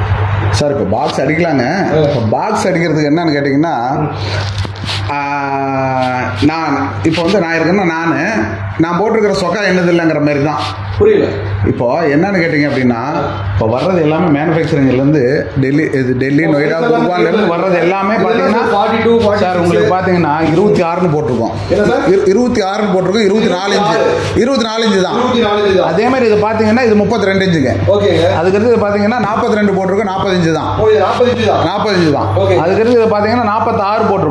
சார் இப்போ பாக்ஸ் அடிக்கலாங்க இப்போ பாக்ஸ் அடிக்கிறதுக்கு என்னன்னு கேட்டிங்கன்னா ஆஹ், நான் இப்போ வந்து நான் இருக்கேன்னா நான் நான் போட்டிருக்கிற சொக்கா என்னது இல்லைங்கிற மாதிரி தான் புரியல இப்போ என்னன்னு கேட்டிங்க அப்படின்னா இப்போ வர்றது எல்லாமே மேனுஃபேக்சரிங்லேருந்து டெல்லி இது டெல்லி நொய்டா குர்கான்லேருந்து வர்றது எல்லாமே பார்த்தீங்கன்னா ஃபார்ட்டி டூ சார் உங்களுக்கு பார்த்தீங்கன்னா இருபத்தி ஆறுன்னு போட்டிருக்கோம் என்ன சார்? இரு- இருபத்தி ஆறுன்னு போட்டிருக்கோம் இருபத்தி நாலு இன்ச்சு இருபத்தி நாலு இன்ச்சு தான் இருபத்தி நாலு இது தான் அதே மாதிரி இது பார்த்தீங்கன்னா இது முப்பத்தி ரெண்டு இன்ச்சுங்க ஓகேங்க அதுக்கடுத்து இது பார்த்தீங்கன்னா நாற்பத்தி ரெண்டு போட்டிருக்கோம் நாற்பது இன்ச்சு தான் ஓ இது நாற்பது இன்ச்சு தான் நாற்பது இன்ச்சு தான் Okay. அதுக்கடுத்து இது பார்த்தீங்கன்னா நாற்பத்தாறு போட்டிருக்கோம் நாற்பது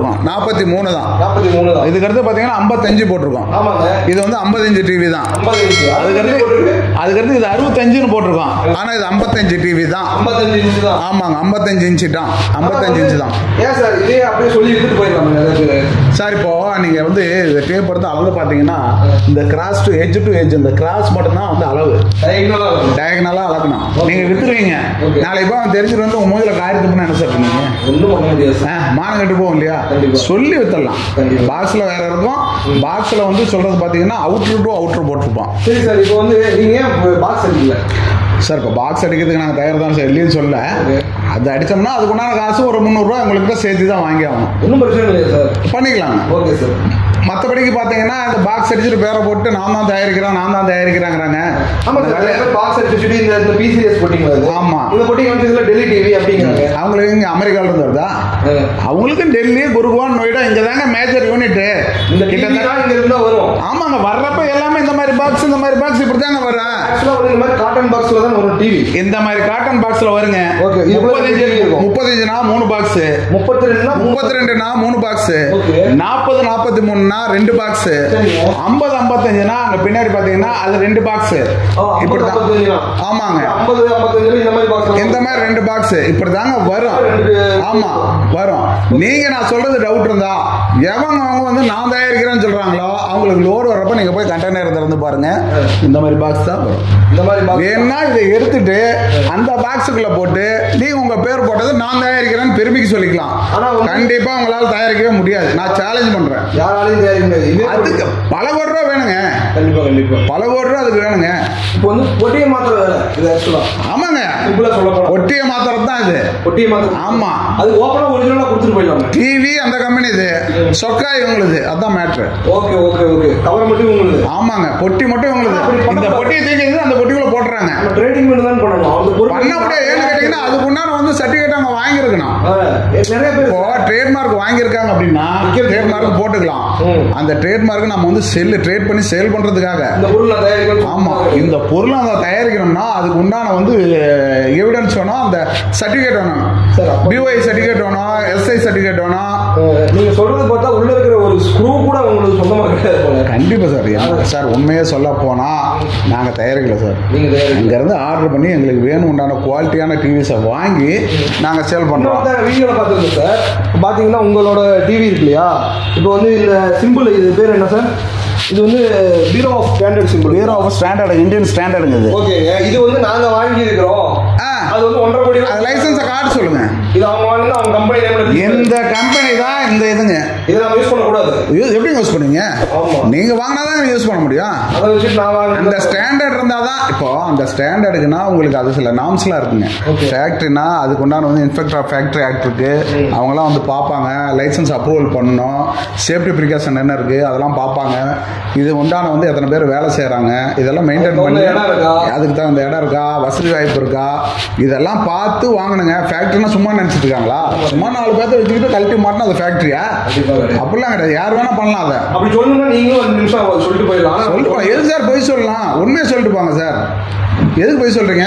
நாற்பத்தி மூணு தான் நாற்பத்தி மூணு தான் இதுக்கு அடுத்து பார்த்தீங்கன்னா ஐம்பத்தஞ்சு போட்டிருக்கோம் ஆமாங்க இது வந்து ஐம்பத்தஞ்சு டிவி தான் ஐம்பது இன்ச்சு அதுக்கடுத்து போட்டுருக்கு அதுக்கடுத்து இது அறுபத்தஞ்சுன்னு போட்டிருக்கோம் ஆனால் இது ஐம்பத்தஞ்சு டிவி தான் ஐம்பத்தஞ்சு இன்ச்சு தான் ஆமாங்க ஐம்பத்தஞ்சு இன்ச்சு தான் ஐம்பத்தஞ்சு இன்ச்சு தான் ஏன் சார் இதே அப்படியே சொல்லி எடுத்துட்டு போயிடலாம் நிறைய பேர் சார் இப்போ நீங்க வந்து இந்த டேப் எடுத்து அளந்து பார்த்தீங்கன்னா இந்த cross to edge to edge இந்த கிராஸ் மட்டும் தான் வந்து அளவு டைகனலா இருக்கும் டயகனலா அளக்கணும் நீங்க வித்துருவீங்க Okay. நாளைக்கு அவன் தெரிஞ்சுட்டு வந்து உங்க மூஞ்சில காயத்து பண்ண என்ன சார் பண்ணீங்க ஒன்றும் பண்ண முடியாது சார் மானம் கட்டு போகும் இல்லையா கண்டிப்பா. சொல்லி வித்துடலாம் கண்டிப்பா. பாக்ஸ்ல வேற இருக்கும் பாக்ஸ்ல வந்து சொல்றது பாத்தீங்கன்னா அவுட்ரு டு அவுட்ரு போட்டிருப்பான் சரி சார் இப்போ வந்து நீங்க ஏன் பாக்ஸ் அடிக்கல சார் இப்போ பாக்ஸ் அடிக்கிறதுக்கு நாங்கள் தயார் தான் சார் இல்லைன்னு சொல்ல Okay. அது அடிச்சோம்னா அதுக்கு உண்டான காசு ஒரு முந்நூறுரூவா உங்களுக்கு தான் சேர்த்து தான் வாங்கி ஆகணும் ஒன்றும் பிரச்சனை இல்லையா சார் பண்ணிக்கலாங்க ஓகே சார் மற்றபடிக்கு பார்த்தீங்கன்னா இந்த பாக்ஸ் அடிச்சுட்டு பேரை போட்டு நான் தான் தயாரிக்கிறேன் நான் தான் தயாரிக்கிறாங்கிறாங்க ஆமா சார் நிறைய பேர் பாக்ஸ் அடிச்சுட்டு இந்த இந்த பிசிஎஸ் போட்டிங்களா இது? ஆமா. இந்த போட்டிங்க வந்து இதுல டெல்லி டிவி அப்படிங்கிறாங்க அவங்களுக்கு இங்கே அமெரிக்காவில் இருந்து வருதா ஆ. அவங்களுக்கும் டெல்லி குருகுவான் நொய்டா இங்கே தாங்க மேஜர் யூனிட் இந்த டிவி தான் இங்க இருந்தா வரும் ஆமாங்க வர்றப்ப எல்லாமே இந்த மாதிரி பாக்ஸ் இந்த மாதிரி பாக்ஸ் இப்படி தாங்க வரும் ஆக்சுவலா வந்து இந்த மாதிரி காட்டன் பாக்ஸ்ல தான் வரும் டிவி இந்த மாதிரி காட்டன் பாக்ஸ்ல வருங்க Okay, இதுக்குள்ள முப்பத்தஞ்சு TV இருக்கும். முப்பத்தஞ்சுனா மூணு பாக்ஸ் முப்பத்தி ரெண்டுனா முப்பத்தி ரெண்டுனா மூணு பாக்ஸ் Okay. நாற்பது நாற்பத்தி மூணுனா ரெண்டு பாக்ஸ் சரிங்க. ஐம்பது ஐம்பத்தஞ்சுனா அங்க பின்னாடி பாத்தீங்கன்னா அது ரெண்டு பாக்ஸ் இப்படிதான் ஆமாங்க ஐம்பது ஐம்பத்தஞ்சுல இந்த மாதிரி பாக்ஸ் இந்த மாதிரி ரெண்டு பாக்ஸ் இப்படி தாங்க வரும் ரெண்டு ஆமா வரும் நீங்க நான் சொல்றது டவுட் இருந்தா எவங்க அவங்க வந்து நான் தயாரிக்கிறேன்னு சொல்றாங்களோ அவங்களுக்கு லோடு வரப்ப நீங்க போய் கண்டெய்னர் திறந்து பாருங்க இந்த மாதிரி பாக்ஸ் தான் வரும் இந்த மாதிரி பாக்ஸ் வேணா இதை எடுத்துட்டு அந்த பாக்ஸுக்குள்ள போட்டு நீங்க உங்க பேர் போட்டது நான் தயாரிக்கிறேன்னு பெருமைக்கு சொல்லிக்கலாம் ஆனா வந்து- கண்டிப்பா உங்களால தயாரிக்கவே முடியாது நான் சேலஞ்ச் பண்றேன் யாராலையும் தயாரிக்க முடியாது இதே அதுக்கு பல கோடி ரூபா வேணுங்க கண்டிப்பா கண்டிப்பா பல கோடி ரூபா அதுக்கு வேணுங்க இப்போ வந்து பொட்டியை மாத்திர வேலை இது ஆக்சுவலா ஆமாங்க சிம்பிளா சொல்ல போனா ஒட்டிய மாத்திரம் தான் இது பொட்டியை மாத்திர ஆமா. அது ஓப்பனா ஒரிஜினலா கொடுத்துட்டு போயிடலாம் டிவி அந்த கம்பெனி இது சொக்கா இவங்களுது அதான் matter okay okay okay cover மட்டும் உங்களுக்கு ஆமாங்க பொட்டி மட்டும் இவங்களுது அப்படி பண்ண இந்த பொட்டியை தூக்கி அந்த பொட்டிக்குள்ள போட்டுறாங்க நம்ம ட்ரேடிங் பண்ணி தான் பண்ணணும் அந்த பொருள் பண்ண முடியாது ஏன்னு கேட்டீங்கன்னா அதுக்கு உண்டான வந்து சர்டிஃபிகேட் அவங்க வாங்கியிருக்கணும் ஆ, நிறைய பேர் இப்போ ட்ரேட்மார்க் வாங்கியிருக்காங்க அப்படின்னா விக்கிறது ட்ரேட்மார்க் போட்டுக்கலாம் ம். அந்த ட்ரேட்மார்க் நம்ம வந்து செல் ட்ரேட் பண்ணி சேல் பண்றதுக்காக இந்த பொருள் நான் தயாரிக்கணும் ஆமா இந்த பொருளை அதை தயாரிக்கணும்னா அதுக்கு உண்டான வந்து எவிடன்ஸ் வேணும் அந்த சர்டிஃபிகேட் வேணும் சார் அப்ப பிஒஐ சர்டிஃபிகேட் வேணும் எஸ்ஐ சர்டிஃபிகேட் வேணும் அஹ், நீங்க சொல்றது பார்த்தா உள்ள இருக்கிற ஒரு ஸ்க்ரூ கூட உங்களுக்கு சொந்தமா கிடையாது போல கண்டிப்பா சார் எனக்கு சார் உண்மையே சொல்ல போனா நாங்க தயாரிக்கல சார் நீங்க தயாரிக்க இங்க இருந்து ஆர்டர் பண்ணி எங்களுக்கு வேணும் உண்டான குவாலிட்டியான டிவிஸை வாங்கி நாங்க சேல் பண்றோம் இன்னொருத்தர் வீடியோல பார்த்துருந்தேன் சார் இப்போ பார்த்தீங்கன்னா உங்களோட டிவி இருக்கு இல்லையா இப்போ வந்து இந்த சிம்பிள் இது பேர் என்ன சார் இது வந்து bureau of standard symbol bureau of standard Indian ஸ்டாண்டர்டுங்க இது ஓகேங்க இது வந்து நாங்க வாங்கி இருக்கிறோம் ஆ. அது வந்து ஒன்றரை கோடி அது லைசன்ஸை கார்டு சொல்லுங்க இது அவங்க வாங்கினா அவங்க கம்பெனி நேம்ல இந்த கம்பெனி தான் இந்த இதுங்க இதை நம்ம யூஸ் பண்ணக்கூடாது இது எப்படி யூஸ் பண்ணுவீங்க ஆமா. நீங்க வாங்கினாதான் யூஸ் பண்ண முடியும் அதை வச்சுட்டு நான் அந்த வாங்க ஸ்டாண்டர்ட் இருந்தால் தான் இப்போ அந்த ஸ்டாண்டர்டுக்குன்னா உங்களுக்கு அது சில நாம்ஸ்லாம் இருக்குங்க Okay. ஃபேக்ட்ரினா அதுக்கு உண்டான வந்து இன்ஸ்பெக்டர் ஆஃப் ஃபேக்ட்ரி ஆக்ட் இருக்கு அவங்களாம் வந்து பார்ப்பாங்க லைசன்ஸ் அப்ரூவல் பண்ணணும் சேஃப்டி ப்ரிகாஷன் என்ன இருக்கு அதெல்லாம் பார்ப்பாங்க இது உண்டான வந்து எத்தனை பேர் வேலை செய்கிறாங்க இதெல்லாம் மெயின்டைன் அதுக்கு பண்ணி தகுந்த இடம் இருக்கா? அதுக்கு தகுந்த இடம் இருக்கா வசதி வாய்ப்பு இருக்கா இதெல்லாம் பார்த்து வாங்கணுங்க ஃபேக்ட்ரினா சும்மா நினச்சிட்டு இருக்காங்களா சும்மா நாலு பேர்த்த வச்சுக்கிட்டு கழட்டி மாட்டினா அது ஃபேக்ட்ரியா கண்டிப்பா கிடையாது. அப்படிலாம் கிடையாது யார் வேணா பண்ணலாம் அதை அப்படி சொல்லணும்னா நீங்களும் ஒரு நிமிஷம் சொல்லிட்டு போயிடலாம் ஆனா சொல்லிட்டு போலாம் எது சார் பொய் சொல்லலாம் உண்மையை சொல்லிட்டு போங்க சார் எதுக்கு பொய் சொல்றீங்க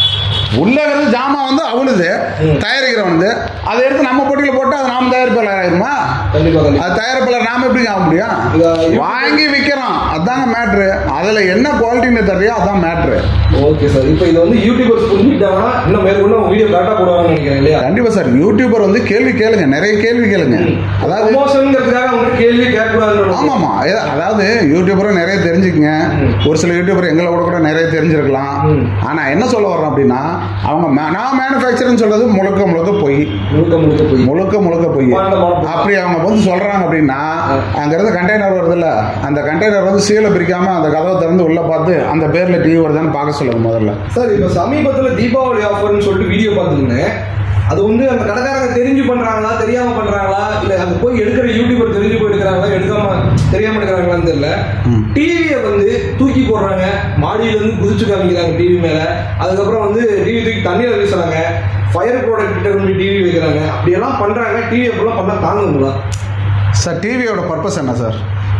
உள்ள இருக்கிறது ஜாமான் வந்து அவனுது தயாரிக்கிறவனுது அதை எடுத்து நம்ம பொட்டியில் போட்டு அது நாம தயாரிப்பாளர் ஆயிருமா கண்டிப்பா கண்டிப்பா அது தயாரிப்பாளர் நாம எப்படி ஆக முடியும் இத- வாங்கி விற்கிறோம் அதாங்க மேட்ரு அதுல என்ன குவாலிட்டின்னு தெரியும் அதான் மேட்ரு ஓகே சார் இப்போ இது வந்து யூடியூபர்ஸ் புரிஞ்சுக்கிட்டாங்கன்னா இன்னும் மேற்கொண்டு அவங்க வீடியோ கரெக்டாக போடுவாங்கன்னு நினைக்கிறேன் இல்லையா கண்டிப்பா சார் யூடியூபர் வந்து கேள்வி கேளுங்க நிறைய கேள்வி கேளுங்க அதாவது ப்ரொமோஷனுங்கிறதுக்காக அவங்க கேள்வி கேட்கக்கூடாதுன்னு ஆமாமா ஏ- அதாவது யூடியூபரும் நிறைய தெரிஞ்சுக்குங்க ஒரு சில யூடியூபர் எங்களை விட கூட நிறைய தெரிஞ்சிருக்கலாம் ம். ஆனா என்ன சொல்ல வர்றோம் அப்படின்னா அவங்க மே- நான் மேனுஃபேக்சரிங் சொல்றது முழுக்க முழுக்க பொய் முழுக்க முழுக்க போய் முழுக்க முழுக்க பொய் மாண்டமான- அப்படி அவங்க வந்து சொல்றாங்க அப்படின்னா அங்க இருந்து கண்டெய்னர் வருதுல்ல அந்த கண்டெய்னர் வந்து சீலை பிரிக்காம அந்த கதவை திறந்து உள்ள பார்த்து அந்த பேர்ல டிவி வருதான்னு பார்க்க சொல்லுங்க முதல்ல சார் இப்போ சமீபத்தில் தீபாவளி ஆஃபர்னு சொல்லிட்டு வீடியோ பார்த்துருந்தேன் அது வந்து அந்த கடைக்காரங்க தெரிஞ்சு பண்றாங்களா தெரியாம பண்றாங்களா இல்ல அங்க போய் எடுக்கிற யூடியூபர் தெரிஞ்சு போய் எடுக்கிறாங்களா எடுக்காம தெரியாம எடுக்கிறாங்களான்னு தெரியல டிவியை வந்து தூக்கி போடுறாங்க மாடியில இருந்து குதிச்சு காமிக்கிறாங்க டிவி மேல அதுக்கப்புறம் வந்து டிவி தூக்கி தண்ணியில வீசுறாங்க ஃபயர் ப்ராடக்ட் கிட்ட கொண்டு டிவி வைக்கிறாங்க அப்படியெல்லாம் பண்றாங்க டிவி அப்படிலாம் பண்ணா தாங்குங்களா சார் டிவியோட பர்பஸ் என்ன சார்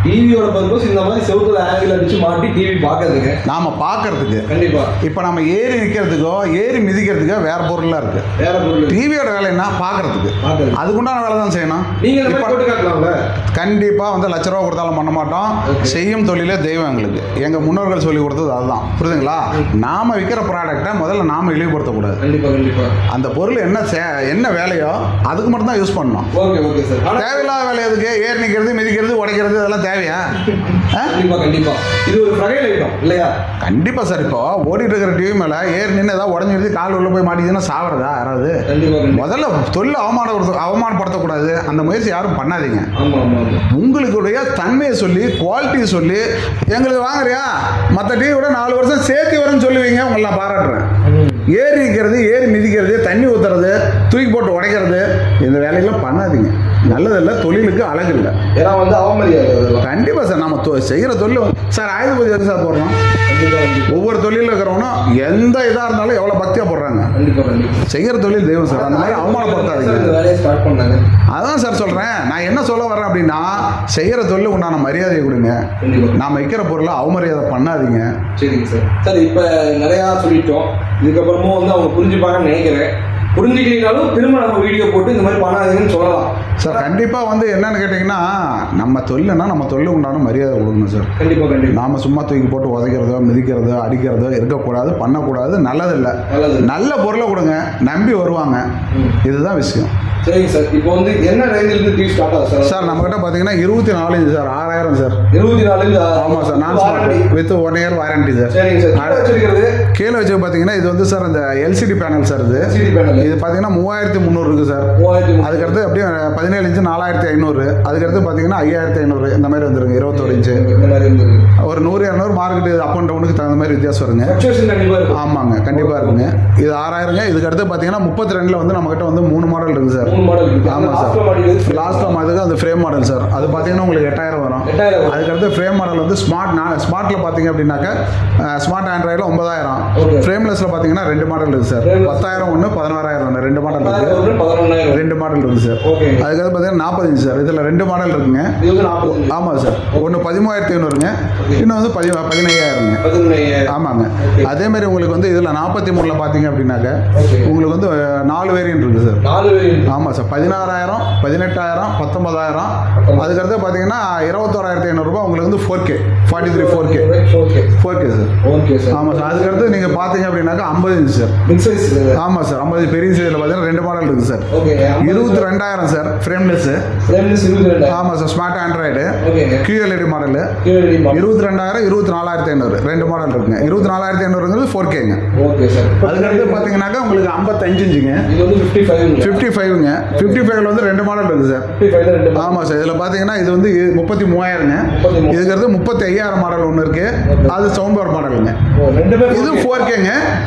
டிவியோட பர்பஸ் இந்த மாதிரி செவுத்துல ஆங்கிள் அடிச்சு மாட்டி டிவி பார்க்கறதுங்க நாம பார்க்கறதுக்கு கண்டிப்பா இப்போ நம்ம ஏறி நிற்கிறதுக்கோ ஏறி மிதிக்கிறதுக்கோ வேற பொருளாக இருக்கு வேற பொருள் டிவியோட வேலை என்ன பார்க்கறதுக்கு பார்க்கறது. அதுக்குண்டான வேலை தான் செய்யணும் நீங்க இந்த மாதிரி இப்ப- போட்டு காட்டலாம்ல கண்டிப்பா வந்து லட்ச ரூபா கொடுத்தாலும் பண்ண மாட்டோம் Okay. செய்யும் தொழிலே தெய்வம் எங்களுக்கு எங்க முன்னோர்கள் சொல்லி கொடுத்தது அதுதான் புரியுதுங்களா நாம விற்கிற ப்ராடக்ட்டை முதல்ல நாம இழிவுபடுத்தக்கூடாது கண்டிப்பா கண்டிப்பா அந்த பொருள் என்ன சே- என்ன வேலையோ அதுக்கு மட்டும் தான் யூஸ் பண்ணணும் ஓகே ஓகே சார் ஆனா தேவையில்லாத வேலை எதுக்கு ஏர் நிற்கிறது மிதிக்கிறது உடைக்கிறது இதெல்லாம் தேவையா ஆ? கண்டிப்பா கண்டிப்பா இது ஒரு ஃப்ரகைல் ஐட்டம் இல்லையா கண்டிப்பா சார் இப்போ ஓடிட்டு இருக்கிற டிவி மேல ஏர் நின்று ஏதாவது உடஞ்சிருது கால் உள்ள போய் மாட்டிச்சுன்னா சாவறதா யாராவது கண்டிப்பா கண்டிப்பா முதல்ல தொழில் அவமானப்படுத்த அவமானப்படுத்தக்கூடாது அந்த முயற்சி யாரும் பண்ணாதீங்க ஆமா ஆமா ஆமா உங்களுடைய தன்மையை சொல்லி குவாலிட்டியை சொல்லி எங்களுக்கு வாங்குறியா மற்ற டிவி விட நாலு வருஷம் சேர்த்து வரும்னு சொல்லுவீங்க உங்களை நான் பாராட்டுறேன் ஏறி நிற்கிறது ஏறி மிதிக்கிறது தண்ணி ஊத்துறது தூக்கி போட்டு உடைக்கிறது இந்த வேலையெல்லாம் பண்ணாதீங்க நல்லதில்லை தொழிலுக்கு அழகு இல்லை ஏன்னா வந்து அவமரியாதை அதெல்லாம் கண்டிப்பாக சார் நம்ம தொ- செய்கிற தொழில் வந்து- சார் ஆயுத பூஜை எதுக்கு சார் போடுறோம் கண்டிப்பா கண்டிப்பா ஒவ்வொரு தொழிலில் இருக்கிறவனும் எந்த இதாக இருந்தாலும் எவ்வளோ பக்தியாக போடுறாங்க கண்டிப்பா கண்டிப்பா செய்கிற தொழில் தெய்வம் சார் அந்த மாதிரி இந்த அவமானப்படுத்தாதீங்க வேலையை ஸ்டார்ட் பண்ணாங்க அதான் சார் சொல்கிறேன் நான் என்ன சொல்ல வரேன் அப்படின்னா செய்கிற தொழில் உண்டான மரியாதையை கொடுங்க கண்டிப்பா நாம் வைக்கிற பொருளை அவமரியாதை பண்ணாதீங்க சரிங்க சார் சார் இப்போ நிறையா சொல்லிட்டோம் இதுக்கப்புறமும் வந்து அவங்க புரிஞ்சுப்பாங்கன்னு நினைக்கிறேன் புரிஞ்சுக்கலனாலும் திரும்ப நம்ம வீடியோ போட்டு இந்த மாதிரி பண்ணாதீங்கன்னு சொல்லலாம் சார் கண்டிப்பாக வந்து என்னன்னு கேட்டிங்கன்னா நம்ம தொழில்னா நம்ம தொழில் உண்டான மரியாதை கொடுக்கணும் சார் கண்டிப்பா கண்டிப்பா நாம சும்மா தூக்கி போட்டு உதைக்கிறதோ மிதிக்கிறதோ அடிக்கிறதோ இருக்கக்கூடாது பண்ணக்கூடாது நல்லதில்லை நல்லது நல்ல பொருளை கொடுங்க நம்பி வருவாங்க ம். இதுதான் விஷயம் சரிங்க சார் இப்போ வந்து என்ன ரேஞ்சில் இருந்து டிவி ஸ்டார்ட் ஆகுது சார் சார் நம்மகிட்ட பார்த்தீங்கன்னா இருபத்தி நாலு இன்ச்சு சார் ஆறாயிரம் சார் இருபத்தி நாலு ஆமாம் சார் நான் warranty with one year warranty sir சரிங்க சார் கீழே வச்சிருக்கிறது கீழே வச்சு பார்த்தீங்கன்னா இது வந்து சார் அந்த எல்சிடி பேனல் சார் இது சிடி பேனல் இது பார்த்தீங்கன்னா மூவாயிரத்தி முந்நூறு இருக்குது சார் மூவாயிரத்தி முந்நூறு. அதுக்கடுத்து அப்படியே பதினேழு இன்ச்சு நாலாயிரத்தி ஐநூறு அதுக்கடுத்து பார்த்தீங்கன்னா ஐயாயிரத்தி ஐநூறு இந்த மாதிரி வந்துருங்க இருபத்தோரு இன்ச்சு இந்த மாதிரி இருந்தது ஒரு நூறு இரநூறு மார்க்கெட் அப் அண்ட் டவுனுக்கு தகுந்த மாதிரி வித்தியாசம் வருங்க ஃபிளக்சுவேஷன் கண்டிப்பா இருக்கும் ஆமாங்க கண்டிப்பாக இருக்குங்க இது ஆறாயிரங்க இதுக்கு அடுத்து பார்த்தீங்கன்னா முப்பத்தி ரெண்டில் வந்து நம்மகிட்ட வந்து மூணு மாடல் இருக்குது சார் மூணு மாடல் இருக்கு ஆமாம் சார் லாஸ்ட் மாடல் இது லாஸ்ட் அதுக்கு அந்த ஃப்ரேம் மாடல் சார் அது பார்த்தீங்கன்னா உங்களுக்கு எட்டாயிரம் வரும் எட்டாயிரம் வரும். அதுக்கடுத்து ஃப்ரேம் மாடல் வந்து ஸ்மார்ட் நான் ஸ்மார்ட்டில் பார்த்தீங்க அப்படின்னாக்கா ஸ்மார்ட் ஆண்ட்ராய்டில் ஒன்பதாயிரம் Okay. ஃப்ரேம்லெஸில் பார்த்தீங்கன்னா ரெண்டு மாடல் இருக்குது சார் Frameless. பத்தாயிரம் ஒன்று பதினாறாயிரம் ஒன்று ரெண்டு மாடல் இருக்குது பத்தாயிரம் ஒன்று, பதினொன்னாயிரம் ரெண்டு மாடல் இருக்குது சார் ஓகே அதுக்கடுத்து பார்த்தீங்கன்னா நாற்பது இன்ச் சார் இதில் ரெண்டு மாடல் இருக்குங்க இது வந்து நாற்பது ஆமாம் சார் ஒன்று பதிமூவாயிரத்தி ஐநூறுங்க இன்னும் வந்து பதி பதினையாயிரங்க பதினொன்னாயிரம் ஆமாங்க Okay. அதே மாதிரி உங்களுக்கு வந்து இதில் நாற்பத்தி மூணில் பார்த்தீங்க அப்படின்னாக்கா Okay. உங்களுக்கு வந்து அஹ், நாலு வேரியன்ட் இருக்குது சார் நாலு வேரியன்ட் ஆமாம் சார் பதினாறாயிரம் பதினெட்டாயிரம் பத்தொன்பதாயிரம் அதுக்கடுத்து பார்த்தீங்கன்னா இருபத்தோராயிரத்தி ஐநூறுரூபா உங்களுக்கு வந்து four K forty three four K okay four K sir okay sir ஆமாம் சார் அதுக்கடுத்து நீங்கள் பார்த்தீங்க அப்படின்னாக்கா ஐம்பது இன்ச் சார் பிக் சைஸ் ஆமாம் சார் ஐம்பது பெரிய சைஸில் பார்த்தீங்கன்னா ரெண்டு மாடல் இருக்குது சார் ஓகே இருபத்தி ரெண்டாயிரம் சார் ஃப்ரேம்லெஸ்ஸு ஃப்ரேம்லெஸ் இருபத்தி ரெண்டு ஆமாம் சார் ஸ்மார்ட் ஆண்ட்ராய்டு ஓகேங்க QLED மாடலு கீழடி மாடல் இருபத்தி ரெண்டாயிரம் இருபத்தி நாலாயிரத்தி ஐநூறு ரெண்டு மாடல் இருக்குங்க இருபத்தி நாலாயிரத்தி ஐநூறுங்கிறது ஃபோர் கேங்க ஓகே சார் அதுக்கடுத்து பார்த்தீங்கன்னாக்கா உங்களுக்கு ஐம்பத்தஞ்சு இன்ச்சுங்க இது வந்து ஃபிஃப்டி ஃபைவ் ஃபிஃப்டி ஃபைவ்ங்க ஃபிஃப்டி ஃபைவ்ல வந்து ரெண்டு மாடல் இருக்குது சார் ஃபிஃப்டி ஃபைவ் ரெண்டு ஆமாம் சார் இதில் பார்த்தீங்கன்னா இது வந்து இ- முப்பத்தி மூவாயிரங்க முப்பத்தி மூணு. இதுக்கு அடுத்து முப்பத்தி ஐயாயிரம் மாடல் ஒன்று இருக்கு அது சவுண்ட் பவர் மாடலுங்க ஓ, ரெண்டுமே இது 4K. ஃபோர் கேங்க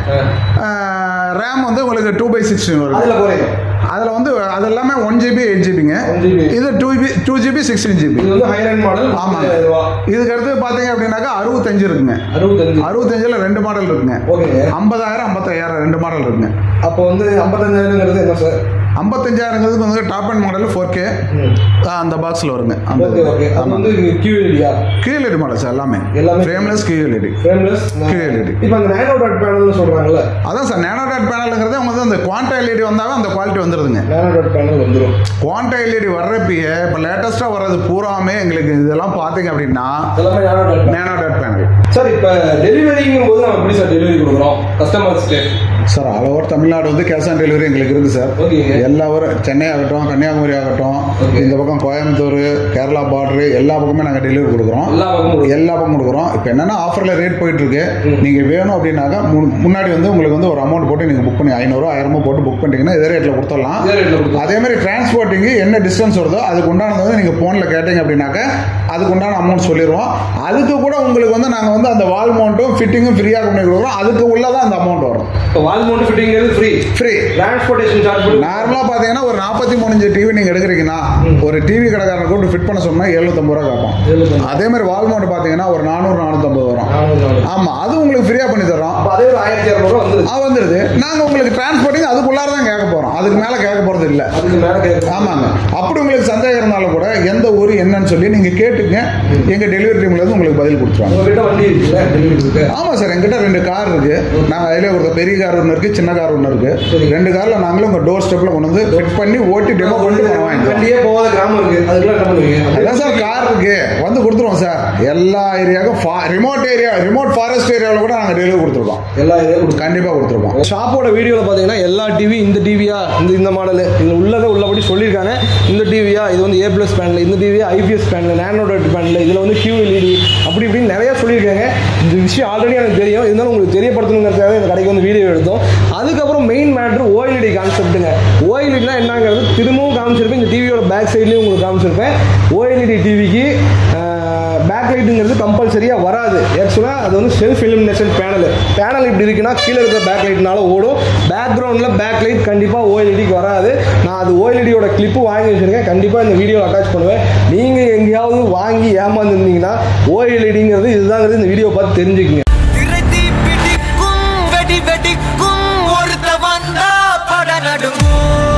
ஆ. ரேம் வந்து உங்களுக்கு டூ பை சிக்ஸ்டின் வரும் அதுல குறையும் அதில் வந்து அது எல்லாமே ஒன் ஜிபி எயிட் ஜிபிங்க 1 GB. இது two GB two GB sixteen GB இது வந்து ஹைரன் மாடல் ஆமாங்க. இதுவா இதுக்கு அடுத்து பார்த்தீங்க அப்படின்னாக்கா அறுபத்தஞ்சு இருக்குங்க அறுபத்தஞ்சு அறுபத்தஞ்சில் ரெண்டு மாடல் இருக்குங்க ஓகேங்க ஐம்பதாயிரம் ஐம்பத்தாயிரம் ரெண்டு மாடல் இருக்குங்க அப்போ வந்து ஐம்பத்தஞ்சாயிரங்கிறது என்ன சார் ஐம்பத்தஞ்சாயிரங்கிறது வந்து top end model four K அந்த பாக்ஸில் வருங்க அந்த ஓகே ஓகே அது ஆமாம் வந்து கியூஎல்டியா QLED மாடல் சார் எல்லாமே எல்லாமே ஃப்ரேம்லெஸ் QLED ஃப்ரேம்லெஸ் QLED. இப்போ அந்த நேனோ டாட் பேனல்னு சொல்றாங்கல்ல அதான் சார் நேனோ டாட் பேனலுங்கிறது அவங்க வந்து அந்த குவான்டா எல்இடி வந்தாவே அந்த குவாலிட்டி வந்துடுதுங்க நேனோ டாட் பேனல் வந்துடும் குவான்டா எல்இடி வர்றப்பயே இப்போ லேட்டஸ்ட்டாக வர்றது பூராமே எங்களுக்கு இதெல்லாம் பார்த்தீங்க அப்படின்னா எல்லாமே nano dot nano dot panel sir இப்போ டெலிவரிங்கும் போது நம்ம எப்படி சார் டெலிவரி கொடுக்குறோம் கஸ்டமர்ஸ்க்கு சார் ஆல் ஓவர் தமிழ்நாடு வந்து கேஷ் ஆன் டெலிவரி எங்களுக்கு இருக்குது சார் ஓகேங்க எல்லா ஊரும் சென்னை ஆகட்டும் கன்னியாகுமரி ஆகட்டும் Okay. இந்த பக்கம் கோயம்புத்தூர் கேரளா பார்டரு எல்லா பக்கமே நாங்கள் டெலிவரி கொடுக்குறோம் எல்லா பக்கமும் எல்லா பக்கம் கொடுக்குறோம் இப்போ என்னன்னா ஆஃபரில் ரேட் போயிட்டு இருக்கு நீங்கள் வேணும் அப்படின்னாக்கா முன்- முன்னாடி வந்து உங்களுக்கு வந்து ஒரு அமௌண்ட் போட்டு நீங்கள் புக் பண்ணி ஐநூறு ஆயிரமோ போட்டு புக் பண்ணிட்டீங்கன்னா இதே ரேட்டில் கொடுத்துடலாம் இதே ரேட்ல கொடுக்குறோம் அதே மாதிரி டிரான்ஸ்போர்ட்டிங்கு என்ன டிஸ்டன்ஸ் வருதோ அதுக்கு உண்டானது வந்து நீங்கள் ஃபோனில் கேட்டீங்க அப்படின்னாக்கா அதுக்கு உண்டான அமௌண்ட் சொல்லிடுவோம் அதுக்கு கூட உங்களுக்கு வந்து நாங்கள் வந்து அந்த வால் மவுண்ட்டும் ஃபிட்டிங்கும் ஃப்ரீயாக பண்ணி கொடுக்குறோம் அதுக்கு உள்ளே தான் அந்த அமௌண்ட் வரும் இப்போ வால் மவுண்ட் ஃபிட்டிங்கிறது ஃப்ரீ ஃப்ரீ டிரான்ஸ்போர்ட்டேஷன் சார்ஜ் பண்ணி நார்மலாக பார்த்தீங்கன்னா ஒரு நாற்பத்தி மூணு இன்ச்சு டிவி நீங்கள் எடுக்கிறீங்கன்னா ஒரு டிவி கடைக்காரனை கூப்பிட்டு ஃபிட் பண்ண சொன்னால் எழுநூத்தம்பது ரூபா கேட்போம் எழுபத்தஞ்சு. அதே மாதிரி வால் மவுண்ட் பார்த்தீங்கன்னா ஒரு நானூறு நானூற்றம்பது வரும் நானூறு நானூறு. ஆமாம் அது உங்களுக்கு ஃப்ரீயாக பண்ணி தரோம் அப்போ அதே ஒரு ஆயிரத்தி இரநூறுவா வந்துருது அது வந்துடுது நாங்கள் உங்களுக்கு டிரான்ஸ்போர்ட்டிங் அதுக்குள்ளார தான் கேட்க போகிறோம் அது அதுக்கு மேலே கேட்க போகிறது இல்லை அதுக்கு மேலே கேட்க ஆமாங்க அப்படி உங்களுக்கு சந்தேகம் இருந்தாலும் கூட எந்த ஊர் என்னன்னு சொல்லி நீங்கள் கேட்டுங்க எங்கள் டெலிவரி டீம்லேருந்து உங்களுக்கு பதில் கொடுத்துருவாங்க உங்ககிட்ட வண்டி இருக்குல்ல டெலிவரி இருக்கு ஆமாம் சார் எங்கிட்ட ரெண்டு கார் இருக்கு நாங்கள் அதிலே ஒரு பெரிய கார் ஒன்று இருக்கு சின்ன கார் ஒன்று இருக்கு சரி. ரெண்டு காரில் நாங்களும் உங்கள் டோர் ஸ்டெப்பில் கொண்டு வந்து ஃபிட் பண்ணி ஓட்டி டெமோ பண்ணிட்டு போய் வாங்கிக்கிறோம் வண்டியே போகாத கிராமம் இருக்கு அதுக்கெல்லாம் என்ன பண்ணுவீங்க அதான் சார் கார் இருக்கு வந்து கொடுத்துருவோம் சார் எல்லா ஏரியாவுக்கும் ரிமோட் ஏரியா ரிமோட் ஃபாரஸ்ட் ஏரியாவில் கூட நாங்கள் டெலிவரி கொடுத்துருக்கோம் எல்லா ஏரியா கொடுத்து கண்டிப்பாக கொடுத்துருவோம் ஷாப்போட வீடியோவில் பார்த்தீங்கன்னா எல்லா டிவி இந்த டிவியா இந்த இந்த மாடல் இதில் உள்ளதை உள்ளபடி சொல்லியிருக்காங்க இந்த டிவியா இது வந்து ஏ ப்ளஸ் பேனல் இந்த டிவியா ஐபிஎஸ் பேனல் நேனோடட் பேனல் இதில் வந்து QLED அப்படி இப்படின்னு நிறைய சொல்லியிருக்காங்க இந்த விஷயம் ஆல்ரெடி எனக்கு தெரியும் இருந்தாலும் உங்களுக்கு தெரியப்படுத்தணுங்கிறதுக்காக இந்த கடைக்கு வந்து வீடியோ எடுத்தோம் அதுக்கப்புறம் மெயின் மேட்ரு ஓஎல்இடி கான்செப்ட்டுங்க ஓஎல்இடினா என்னங்கிறது திரும்பவும் காமிச்சிருப்பேன் இந்த டிவியோட பேக் சைட்லேயும் உங்களுக்கு காமிச்சிருப்பேன் ஓஎல்இடி டிவிக்கு பேக் லைட்டுங்கிறது கம்பல்சரியாக வராது ஆக்சுவலாக அது வந்து செல்ஃப் இலுமினேஷன் பேனல் பேனல் இப்படி இருக்குன்னா கீழே இருக்கிற பேக் லைட்னால ஓடும் பேக்ரவுண்டில் பேக் லைட் கண்டிப்பாக ஓஎல்இடிக்கு வராது நான் அது ஓஎல்இடியோட கிளிப்பு வாங்கி வச்சிருக்கேன் கண்டிப்பாக இந்த வீடியோ அட்டாச் பண்ணுவேன் நீங்கள் எங்கேயாவது வாங்கி ஏமாந்துருந்தீங்கன்னா ஓஎல்இடிங்கிறது இதுதாங்கிறது இந்த வீடியோ பார்த்து தெரிஞ்சுக்கங்க திரைத்தி பிடிக்கும் வெடி வெடிக்கும் ஒருத்த வந்தா பட நடுங்கும்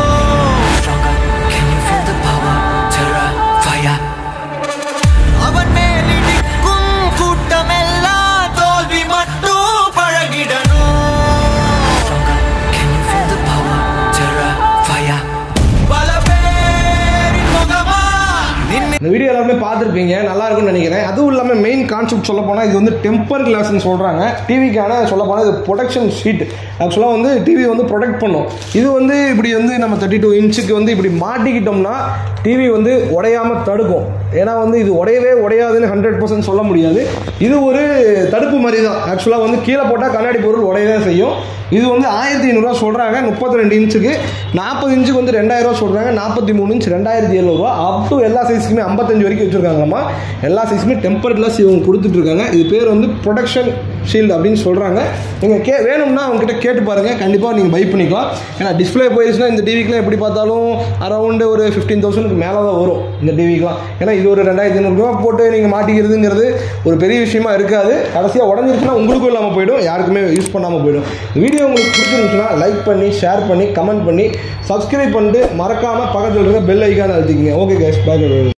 Can you feel the power? Terror, fire. அவன் மேலிடிக்கும் கூட்டமெல்லாம் தோல்வி மட்டும் பழகிடணும் Can you feel the power? Terror, fire. பல பேரின் முகமா நின்னு இந்த வீடியோ எல்லாருமே பார்த்துருப்பீங்க நல்லா இருக்கும்னு நினைக்கிறேன் அதுவும் இல்லாமல் மெயின் கான்செப்ட் சொல்ல போனால் இது வந்து டெம்பர் கிளாஸ்னு சொல்கிறாங்க டிவிக்கான சொல்ல போனால் இது ப்ரொடக்ஷன் ஷீட் ஆக்சுவலாக வந்து டிவி வந்து ப்ரொடெக்ட் பண்ணும் இது வந்து இப்படி வந்து நம்ம தேர்ட்டி டூ இன்ச்சுக்கு வந்து இப்படி மாட்டிக்கிட்டோம்னா டிவி வந்து உடையாமல் தடுக்கும் ஏன்னா வந்து இது உடையவே உடையாதுன்னு ஹண்ட்ரட் பர்சன்ட் சொல்ல முடியாது இது ஒரு தடுப்பு மாதிரி தான் ஆக்சுவலாக வந்து கீழே போட்டால் கண்ணாடி பொருள் உடையதான் செய்யும் இது வந்து ஆயிரத்தி ஐநூறுரூவா சொல்கிறாங்க முப்பத்தி ரெண்டு இன்ச்சுக்கு நாற்பது இன்ச்சுக்கு வந்து ரெண்டாயிரம் ரூபா சொல்கிறாங்க நாற்பத்தி மூணு இன்ச் ரெண்டாயிரத்தி எழுநூறுவா அப் டு எல்லா சைஸ்க்குமே ஐம்பத்தஞ்சு வரைக்கும் வச்சுருக்காங்களாமா எல்லா சைஸுமே டெம்பர் கிளாஸ் இவங்க கொடுத்துட்ருக்காங்க இது பேர் வந்து ப்ரொடக்ஷன் ஷீல்டு அப்படின்னு சொல்கிறாங்க நீங்கள் கே வேணும்னா அவங்ககிட்ட கேட்டு பாருங்கள் கண்டிப்பாக நீங்கள் பை பண்ணிக்கலாம் ஏன்னா டிஸ்பிளே போயிருச்சுன்னா இந்த டிவிக்கெலாம் எப்படி பார்த்தாலும் அரௌண்டு ஒரு ஃபிஃப்டீன் தௌசண்ட்க்கு மேலே தான் வரும் இந்த டிவிக்கெலாம் ஏன்னா இது ஒரு ரெண்டாயிரத்தி ஐநூறுரூவா போட்டு நீங்கள் மாட்டிக்கிறதுங்கிறது ஒரு பெரிய விஷயமா இருக்காது கடைசியாக உடஞ்சிருச்சுன்னா உங்களுக்கும் இல்லாமல் போயிடும் யாருக்குமே யூஸ் பண்ணாமல் போயிடும் இந்த வீடியோ உங்களுக்கு பிடிச்சிருந்துச்சுன்னா லைக் பண்ணி ஷேர் பண்ணி கமெண்ட் பண்ணி சப்ஸ்கிரைப் பண்ணிட்டு மறக்காமல் பக்கத்தில் இருக்க பெல் ஐக்கான அழுத்திக்கிங்க ஓகே கேஸ் பாய்